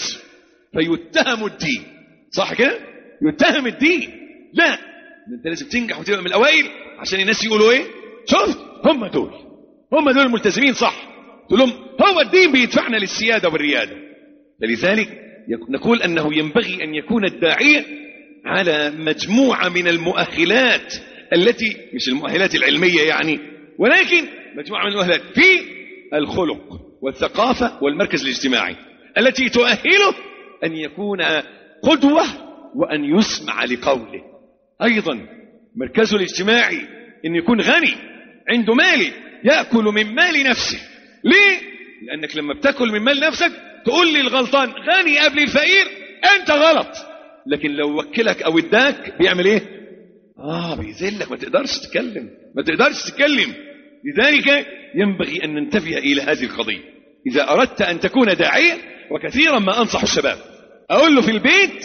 فيتهم الدين صح كده يتهم الدين لا ده انت لازم تنجح وتبقى من الاوائل عشان الناس يقولوا ايه شفت هم دول هم دول الملتزمين صح تقول لهم هو الدين بيدفعنا للسياده والرياده فلذلك يك- نقول انه ينبغي ان يكون الداعيه على مجموعه من المؤهلات التي مش المؤهلات العلميه يعني ولكن مجموعه من المؤهلات في الخلق والثقافه والمركز الاجتماعي التي تؤهله ان يكون قدوه وان يسمع لقوله ايضا مركزه الاجتماعي ان يكون غني عنده مال ياكل من مال نفسه ليه لانك لما بتاكل من مال نفسك تقول لي الغلطان غني قبل الفقير انت غلط لكن لو وكلك او اداك بيعمل ايه اه بيذلك ما تقدرش تتكلم ما تقدرش تتكلم لذلك ينبغي ان ننتبه الى هذه القضيه اذا اردت ان تكون داعيه وكثيرا ما انصح الشباب اقول له في البيت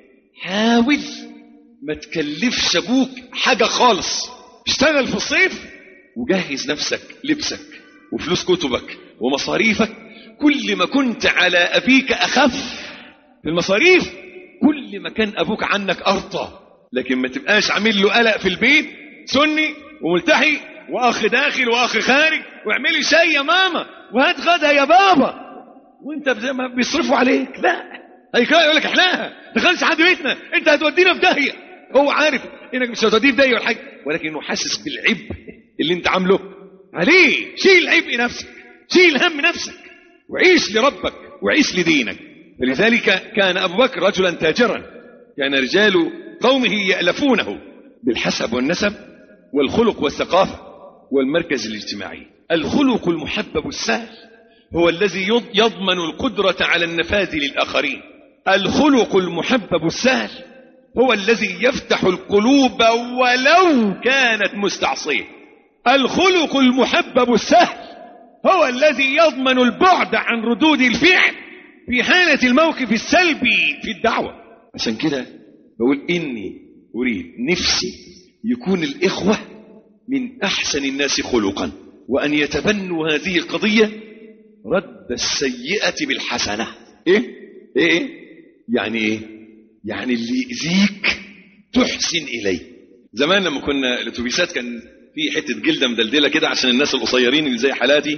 حاول ما تكلفش ابوك حاجه خالص اشتغل في الصيف وجهز نفسك لبسك وفلوس كتبك ومصاريفك كل ما كنت على ابيك اخف في المصاريف كل ما كان ابوك عنك ارطى لكن ما تبقاش عامل له قلق في البيت سني وملتحي واخ داخل واخ خارج واعملي شاي يا ماما وهات غدا يا بابا وانت بز- ما بيصرفوا عليك لا هيكره يقول لك احلاها دخلش حد بيتنا انت هتودينا في داهيه هو عارف انك مش هتوديه في داهيه ولا حاجه ولكنه حاسس بالعبء اللي انت عامله عليه شيل عبء نفسك شيل هم نفسك وعيش لربك وعيش لدينك فلذلك كان ابو بكر رجلا تاجرا كان رجال قومه يالفونه بالحسب والنسب والخلق والثقافه والمركز الاجتماعي الخلق المحبب السهل هو الذي يض- يضمن القدرة على النفاذ للآخرين الخلق المحبب السهل هو الذي يفتح القلوب ولو كانت مستعصية الخلق المحبب السهل هو الذي يضمن البعد عن ردود الفعل في حالة الموقف السلبي في الدعوة عشان كده بقول إني أريد نفسي يكون الإخوة من أحسن الناس خلقا وأن يتبنوا هذه القضية رد السيئة بالحسنة إيه؟ إيه إيه؟ يعني إيه؟ يعني اللي يأذيك تحسن إليه زمان لما كنا الأتوبيسات كان في حتة جلدة مدلدلة كده عشان الناس القصيرين اللي زي حالاتي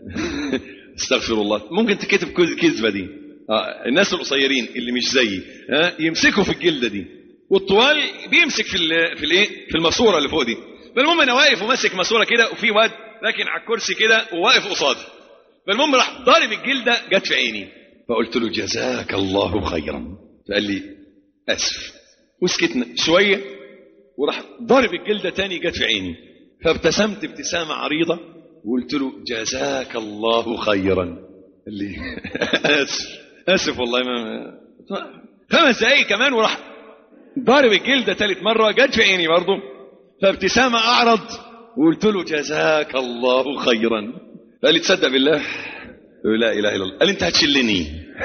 استغفر الله ممكن تكتب كذ- كذبة دي آه الناس القصيرين اللي مش زيي ها يمسكوا في الجلدة دي والطوال بيمسك في ال- في الايه في الماسوره اللي فوق دي فالمهم انا واقف وماسك ماسوره كده وفي واد راكن على الكرسي كده وواقف قصادي فالمهم راح ضارب الجلده جت في عيني فقلت له جزاك الله خيرا فقال لي اسف وسكتنا شويه وراح ضارب الجلده تاني جت في عيني فابتسمت ابتسامه عريضه وقلت له جزاك الله خيرا قال لي اسف اسف والله ما خمس دقايق كمان وراح ضارب الجلده ثالث مره جت في عيني برضه فابتسامه اعرض وقلت له جزاك الله خيرا قال لي تصدق بالله قلت له لا اله الا الله قال لي انت هتشلني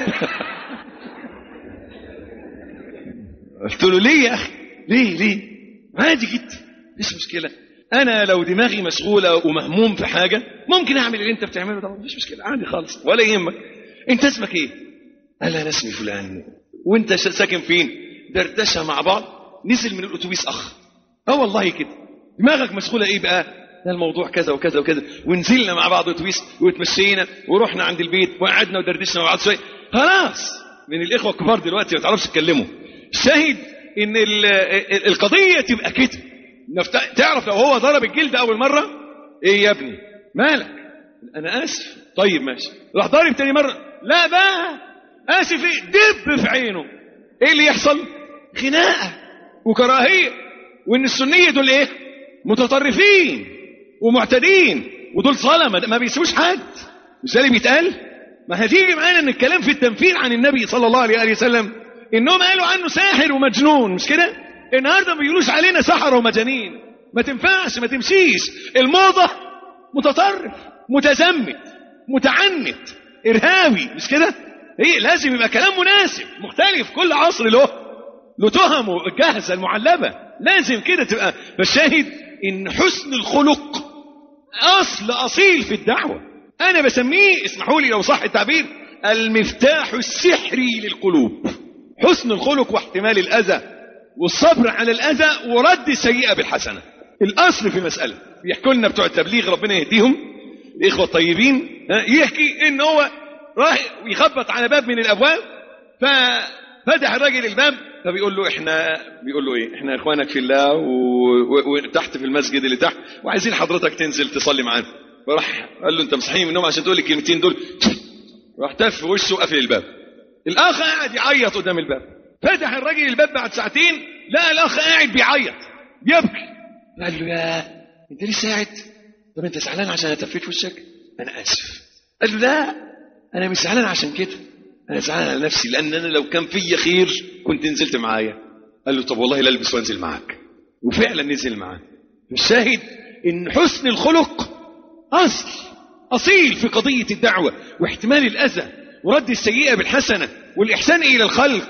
قلت له ليه يا اخي ليه ليه عادي جدا مفيش مشكله انا لو دماغي مشغوله ومهموم في حاجه ممكن اعمل اللي انت بتعمله ده مفيش مشكله عادي خالص ولا يهمك انت اسمك ايه قال انا اسمي فلان وانت ش- ساكن فين دردشه مع بعض نزل من الاتوبيس اخ اه والله كده دماغك مشغوله ايه بقى ده الموضوع كذا وكذا وكذا ونزلنا مع بعض اتوبيس وتمشينا ورحنا عند البيت وقعدنا ودردشنا مع بعض شويه خلاص من الاخوه الكبار دلوقتي ما تعرفش تتكلموا الشاهد ان ال- ال- القضيه تبقى كده نفت- تعرف لو هو ضرب الجلد اول مره ايه يا ابني مالك انا اسف طيب ماشي راح ضارب تاني مره لا بقى اسف ايه دب في عينه ايه اللي يحصل خناقه وكراهيه وان السنيه دول ايه متطرفين ومعتدين ودول ظلمه ما بيسووش حد مش ده اللي بيتقال ما هتيجي معانا ان الكلام في التنفير عن النبي صلى الله عليه وآله وسلم انهم قالوا عنه ساحر ومجنون مش كده النهارده ما بيقولوش علينا سحر ومجانين ما تنفعش ما تمشيش الموضه متطرف متزمت متعنت ارهابي مش كده ايه لازم يبقى كلام مناسب مختلف كل عصر له له تهمه الجاهزه المعلبه لازم كده تبقى فالشاهد ان حسن الخلق اصل اصيل في الدعوه انا بسميه اسمحوا لي لو صح التعبير المفتاح السحري للقلوب حسن الخلق واحتمال الاذى والصبر على الاذى ورد السيئه بالحسنه الاصل في المساله بيحكوا لنا بتوع التبليغ ربنا يهديهم الاخوه الطيبين ها، يحكي ان هو راح يخبط على باب من الابواب ففتح الراجل الباب فبيقول له احنا بيقول له ايه احنا اخوانك في الله و- و- وتحت في المسجد اللي تحت وعايزين حضرتك تنزل تصلي معانا فراح قال له انت مصحيين من النوم عشان تقول لي الكلمتين دول راح تف في وشه وقفل الباب الاخ قاعد يعيط قدام الباب فتح الراجل الباب بعد ساعتين لقى الاخ قاعد بيعيط يبكي قال له يا انت لسه قاعد طب انت زعلان عشان انا تفيت في وشك انا اسف قال له لا انا مش زعلان عشان كده انا زعلان على نفسي لان انا لو كان فيا خير كنت نزلت معايا قال له طب والله لا البس وانزل معاك وفعلا نزل معاه الشاهد ان حسن الخلق اصل اصيل في قضيه الدعوه واحتمال الاذى ورد السيئه بالحسنه والاحسان الى الخلق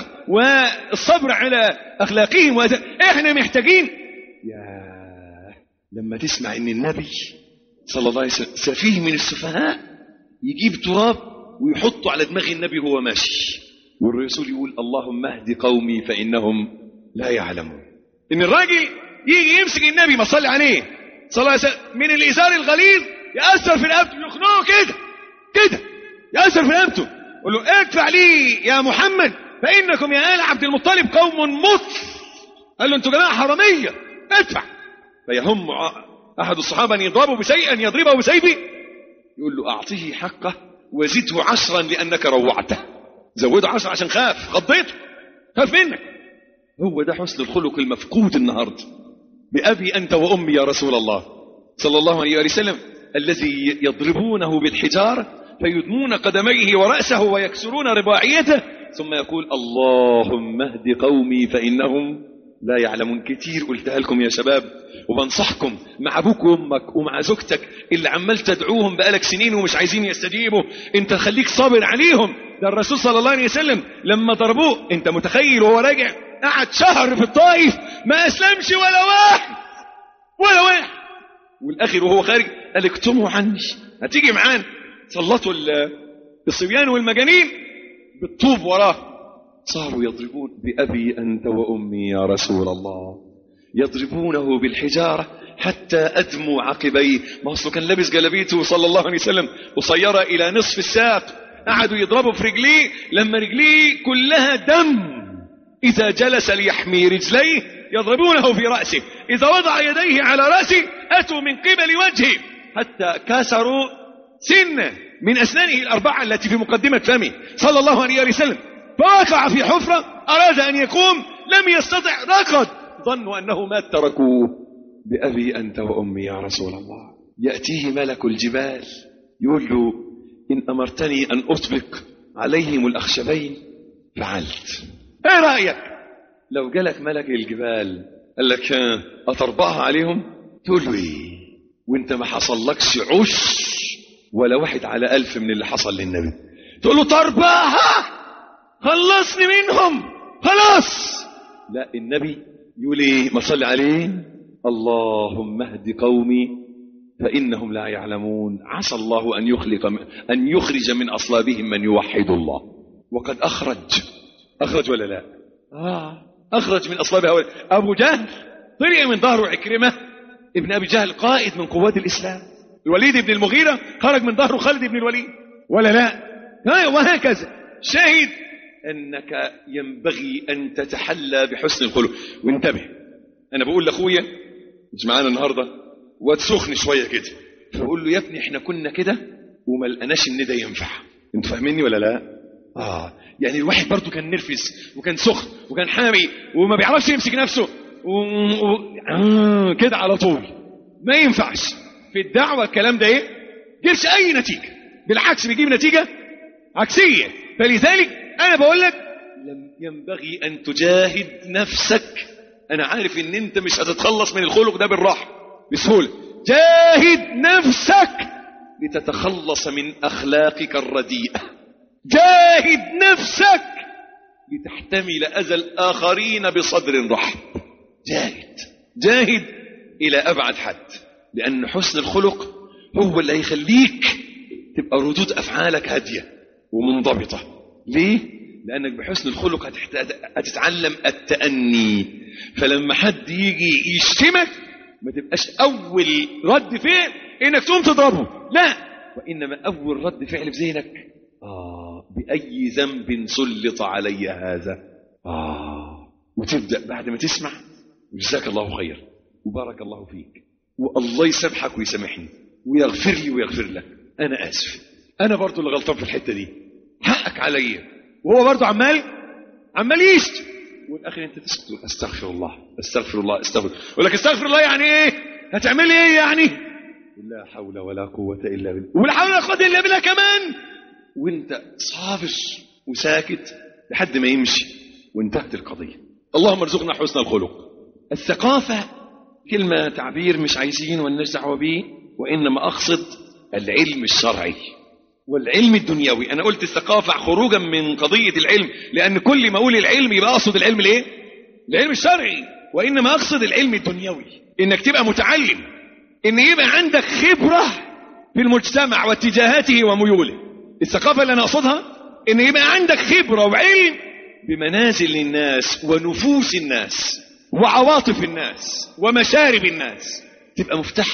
والصبر على اخلاقهم وأذى. احنا محتاجين يا لما تسمع ان النبي صلى الله عليه وسلم سفيه من السفهاء يجيب تراب ويحطه على دماغ النبي وهو ماشي والرسول يقول اللهم اهد قومي فانهم لا يعلمون ان الراجل يجي يمسك النبي ما صلي عليه صلى الله عليه وسلم من الازار الغليظ ياثر في رقبته يخنقه كده كده ياثر في رقبته يقول له ادفع لي يا محمد فانكم يا ال عبد المطلب قوم مصر قال له انتوا جماعه حراميه ادفع فيهم ع- احد الصحابه ان يضربه بسيء ان يضربه بسيفه يقول له اعطيه حقه وزده عشرا لانك روعته زوده عشرة عشان خاف خضيته خاف منك هو ده حسن الخلق المفقود النهارده بأبي أنت وأمي يا رسول الله صلى الله عليه وسلم الذي يضربونه بالحجارة فيدمون قدميه ورأسه ويكسرون رباعيته ثم يقول اللهم اهد قومي فإنهم لا يعلمون كتير قلتها لكم يا شباب وبنصحكم مع ابوك وامك ومع زوجتك اللي عمال تدعوهم بقالك سنين ومش عايزين يستجيبوا انت خليك صابر عليهم ده الرسول صلى الله عليه وسلم لما ضربوه انت متخيل وهو راجع قعد شهر في الطائف ما اسلمش ولا واحد ولا واحد والاخر وهو خارج قال اكتموا عني هتيجي معانا سلطوا ال- الصبيان والمجانين بالطوب وراه صاروا يضربون بأبي أنت وأمي يا رسول الله يضربونه بالحجارة حتى أدموا عقبيه ما أصله كان لابس جلبيته صلى الله عليه وسلم قصيرة إلى نصف الساق قعدوا يضربوا في رجليه لما رجليه كلها دم إذا جلس ليحمي رجليه يضربونه في رأسه إذا وضع يديه على رأسه أتوا من قبل وجهه حتى كسروا سنة من أسنانه الأربعة التي في مقدمة فمه صلى الله عليه وسلم فوقع في حفرة أراد أن يقوم لم يستطع ركض ظنوا أنه مات تركوه بأبي أنت وأمي يا رسول الله يأتيه ملك الجبال يقول له إن أمرتني أن أطبق عليهم الأخشبين فعلت ايه رأيك لو جالك ملك الجبال قال لك ها، أتربعها عليهم تقول له ايه وانت ما حصلكش عش ولا واحد على ألف من اللي حصل للنبي تقول له تربعها خلصني منهم خلاص لا النبي يقول ايه ما صلي عليه اللهم اهد قومي فإنهم لا يعلمون عسى الله أن يخلق أن يخرج من أصلابهم من يوحد الله وقد أخرج أخرج ولا لا آه أخرج من أصلابها ولا. أبو جهل طلع من ظهره عكرمة ابن أبي جهل قائد من قوات الإسلام الوليد بن المغيرة خرج من ظهره خالد بن الوليد ولا لا ها وهكذا شاهد أنك ينبغي أن تتحلى بحسن الخلق وانتبه أنا بقول لأخويا مش معانا النهاردة واد سخن شوية كده فبقول له يا ابني احنا كنا كده وما لقناش ان ده ينفع انتوا فاهميني ولا لا اه يعني الواحد برضو كان نرفز وكان سخن وكان حامي وما بيعرفش يمسك نفسه و... و... آه كده على طول ما ينفعش في الدعوة الكلام ده ايه جيبش اي نتيجة بالعكس بيجيب نتيجة عكسية فلذلك انا بقول لك لم ينبغي ان تجاهد نفسك انا عارف ان انت مش هتتخلص من الخلق ده بالراحة بسهولة جاهد نفسك لتتخلص من اخلاقك الرديئة جاهد نفسك لتحتمل اذى الاخرين بصدر رحب جاهد جاهد الى ابعد حد لان حسن الخلق هو اللي هيخليك تبقى ردود افعالك هاديه ومنضبطه ليه لانك بحسن الخلق هتحتاج هتتعلم التاني فلما حد يجي يشتمك ما تبقاش اول رد فعل انك تقوم تضربه لا وانما اول رد فعل في ذهنك اه باي ذنب سلط علي هذا اه وتبدا بعد ما تسمع جزاك الله خير وبارك الله فيك والله يسامحك ويسامحني ويغفر لي ويغفر لك انا اسف انا برضو اللي غلطان في الحته دي حقك عليا وهو برضو عمال عمال يشتم والاخر انت تسكت استغفر الله استغفر الله استغفر يقول لك استغفر الله يعني ايه هتعمل ايه يعني لا حول ولا قوه الا بالله ولا حول ولا قوه الا بالله كمان وانت صابر وساكت لحد ما يمشي وانتهت القضيه اللهم ارزقنا حسن الخلق الثقافه كلمه تعبير مش عايزين ولا دعوه بيه وانما اقصد العلم الشرعي والعلم الدنيوي انا قلت الثقافه خروجا من قضيه العلم لان كل ما اقول العلم يبقى اقصد العلم الايه العلم الشرعي وانما اقصد العلم الدنيوي انك تبقى متعلم ان يبقى عندك خبره في المجتمع واتجاهاته وميوله الثقافه اللي انا اقصدها ان يبقى عندك خبره وعلم بمنازل الناس ونفوس الناس وعواطف الناس ومشارب الناس تبقى مفتاح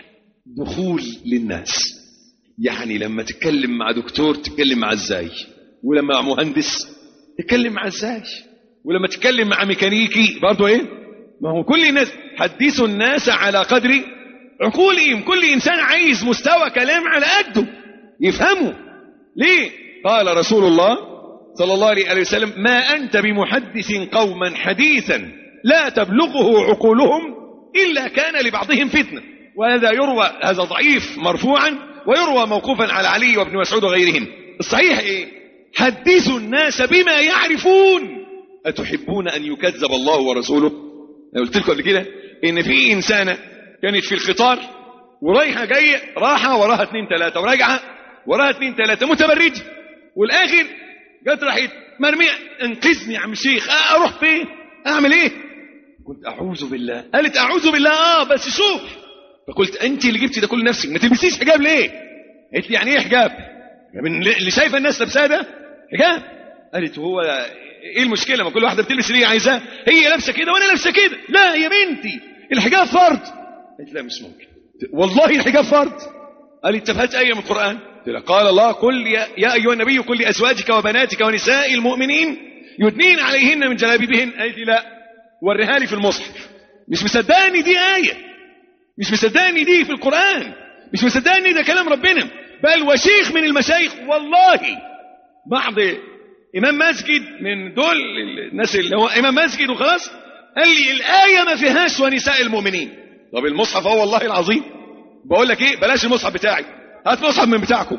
دخول للناس يعني لما تتكلم مع دكتور تتكلم مع ازاي ولما مع مهندس تتكلم مع ازاي ولما تتكلم مع ميكانيكي برضه ايه ما هو كل الناس حدثوا الناس على قدر عقولهم كل انسان عايز مستوى كلام على قده يفهمه ليه قال رسول الله صلى الله عليه وسلم ما انت بمحدث قوما حديثا لا تبلغه عقولهم الا كان لبعضهم فتنه وهذا يروى هذا ضعيف مرفوعا ويروى موقوفا على علي وابن مسعود وغيرهم الصحيح ايه حدثوا الناس بما يعرفون أتحبون أن يكذب الله ورسوله أنا قلت لكم قبل كده إن في إنسانة كانت في القطار ورايحة جاية راحة وراها اتنين تلاتة وراجعة وراها اتنين تلاتة متبرجة والآخر جت راحت مرمية انقذني يا عم الشيخ آه أروح فين أعمل إيه قلت أعوذ بالله قالت أعوذ بالله آه بس شوف فقلت أنت اللي جبتي ده كل نفسك ما تلبسيش حجاب ليه قالت لي يعني إيه حجاب من اللي شايفه الناس لابساه ده حجاب قالت هو ايه المشكله ما كل واحده بتلبس اللي هي عايزاه هي لابسه كده وانا لابسه كده لا يا بنتي الحجاب فرض قالت لا مش ممكن والله الحجاب فرض قالت طب هات ايه من القران قلت لها قال الله قل يا, يا ايها النبي قل لازواجك وبناتك ونساء المؤمنين يدنين عليهن من جلابيبهن قالت لي لا وريها لي في المصحف مش مصدقني دي ايه مش مصدقني دي في القران مش مصدقني ده كلام ربنا بل وشيخ من المشايخ والله بعض امام مسجد من دول الناس اللي هو امام مسجد وخلاص قال لي الايه ما فيهاش ونساء المؤمنين طب المصحف هو والله العظيم بقول لك ايه بلاش المصحف بتاعي هات مصحف من بتاعكم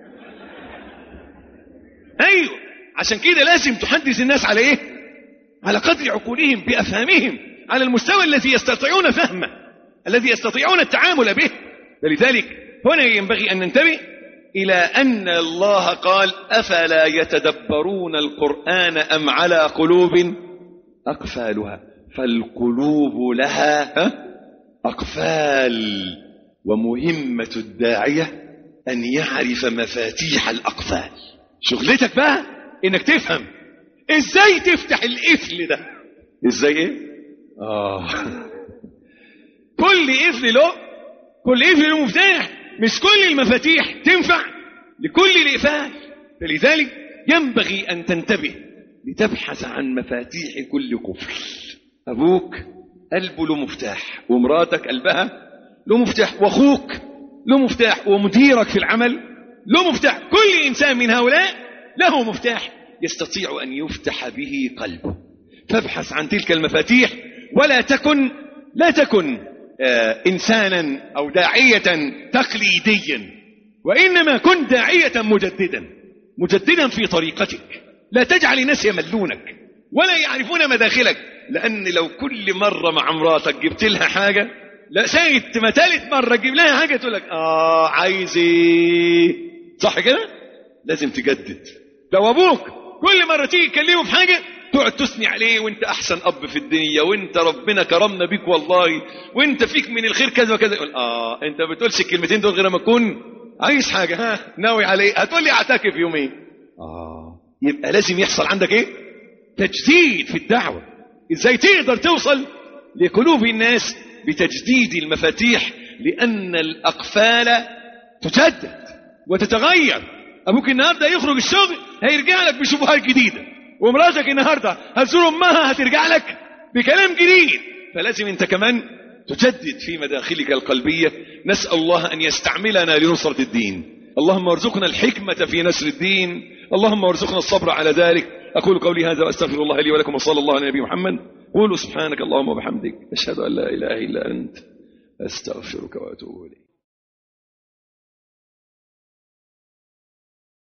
ايوه عشان كده لازم تحدث الناس على ايه على قدر عقولهم بافهامهم على المستوى الذي يستطيعون فهمه الذي يستطيعون التعامل به فلذلك هنا ينبغي أن ننتبه إلى أن الله قال أفلا يتدبرون القرآن أم على قلوب أقفالها فالقلوب لها أقفال ومهمة الداعية أن يعرف مفاتيح الأقفال شغلتك بقى إنك تفهم إزاي تفتح القفل ده إزاي إيه؟ آه كل قفل له كل قفل له مفتاح مش كل المفاتيح تنفع لكل الإقفال فلذلك ينبغي أن تنتبه لتبحث عن مفاتيح كل قفل أبوك قلبه له مفتاح ومراتك قلبها له مفتاح وأخوك له مفتاح ومديرك في العمل له مفتاح كل إنسان من هؤلاء له مفتاح يستطيع أن يفتح به قلبه فابحث عن تلك المفاتيح ولا تكن لا تكن آه إنسانا أو داعية تقليديا وإنما كن داعية مجددا مجددا في طريقتك لا تجعل الناس يملونك ولا يعرفون مداخلك لأن لو كل مرة مع مراتك جبت لها حاجة لا سايت ما تالت مرة تجيب لها حاجة تقول لك آه عايز إيه صح كده لازم تجدد لو أبوك كل مرة تيجي تكلمه في حاجة تقعد تثني عليه وانت احسن اب في الدنيا وانت ربنا كرمنا بيك والله وانت فيك من الخير كذا وكذا يقول اه انت ما بتقولش الكلمتين دول غير ما تكون عايز حاجة ها ناوي عليه هتقول لي اعتكف يومين اه يبقى لازم يحصل عندك ايه تجديد في الدعوة ازاي تقدر توصل لقلوب الناس بتجديد المفاتيح لأن الأقفال تجدد وتتغير أبوك النهاردة يخرج الشغل هيرجع لك بشبهات جديدة ومراتك النهاردة هتزور أمها هترجع لك بكلام جديد فلازم أنت كمان تجدد في مداخلك القلبية نسأل الله أن يستعملنا لنصرة الدين اللهم ارزقنا الحكمة في نشر الدين اللهم ارزقنا الصبر على ذلك أقول قولي هذا وأستغفر الله لي ولكم وصلى الله على نبي محمد قولوا سبحانك اللهم وبحمدك أشهد أن لا إله إلا أنت أستغفرك وأتوب إليك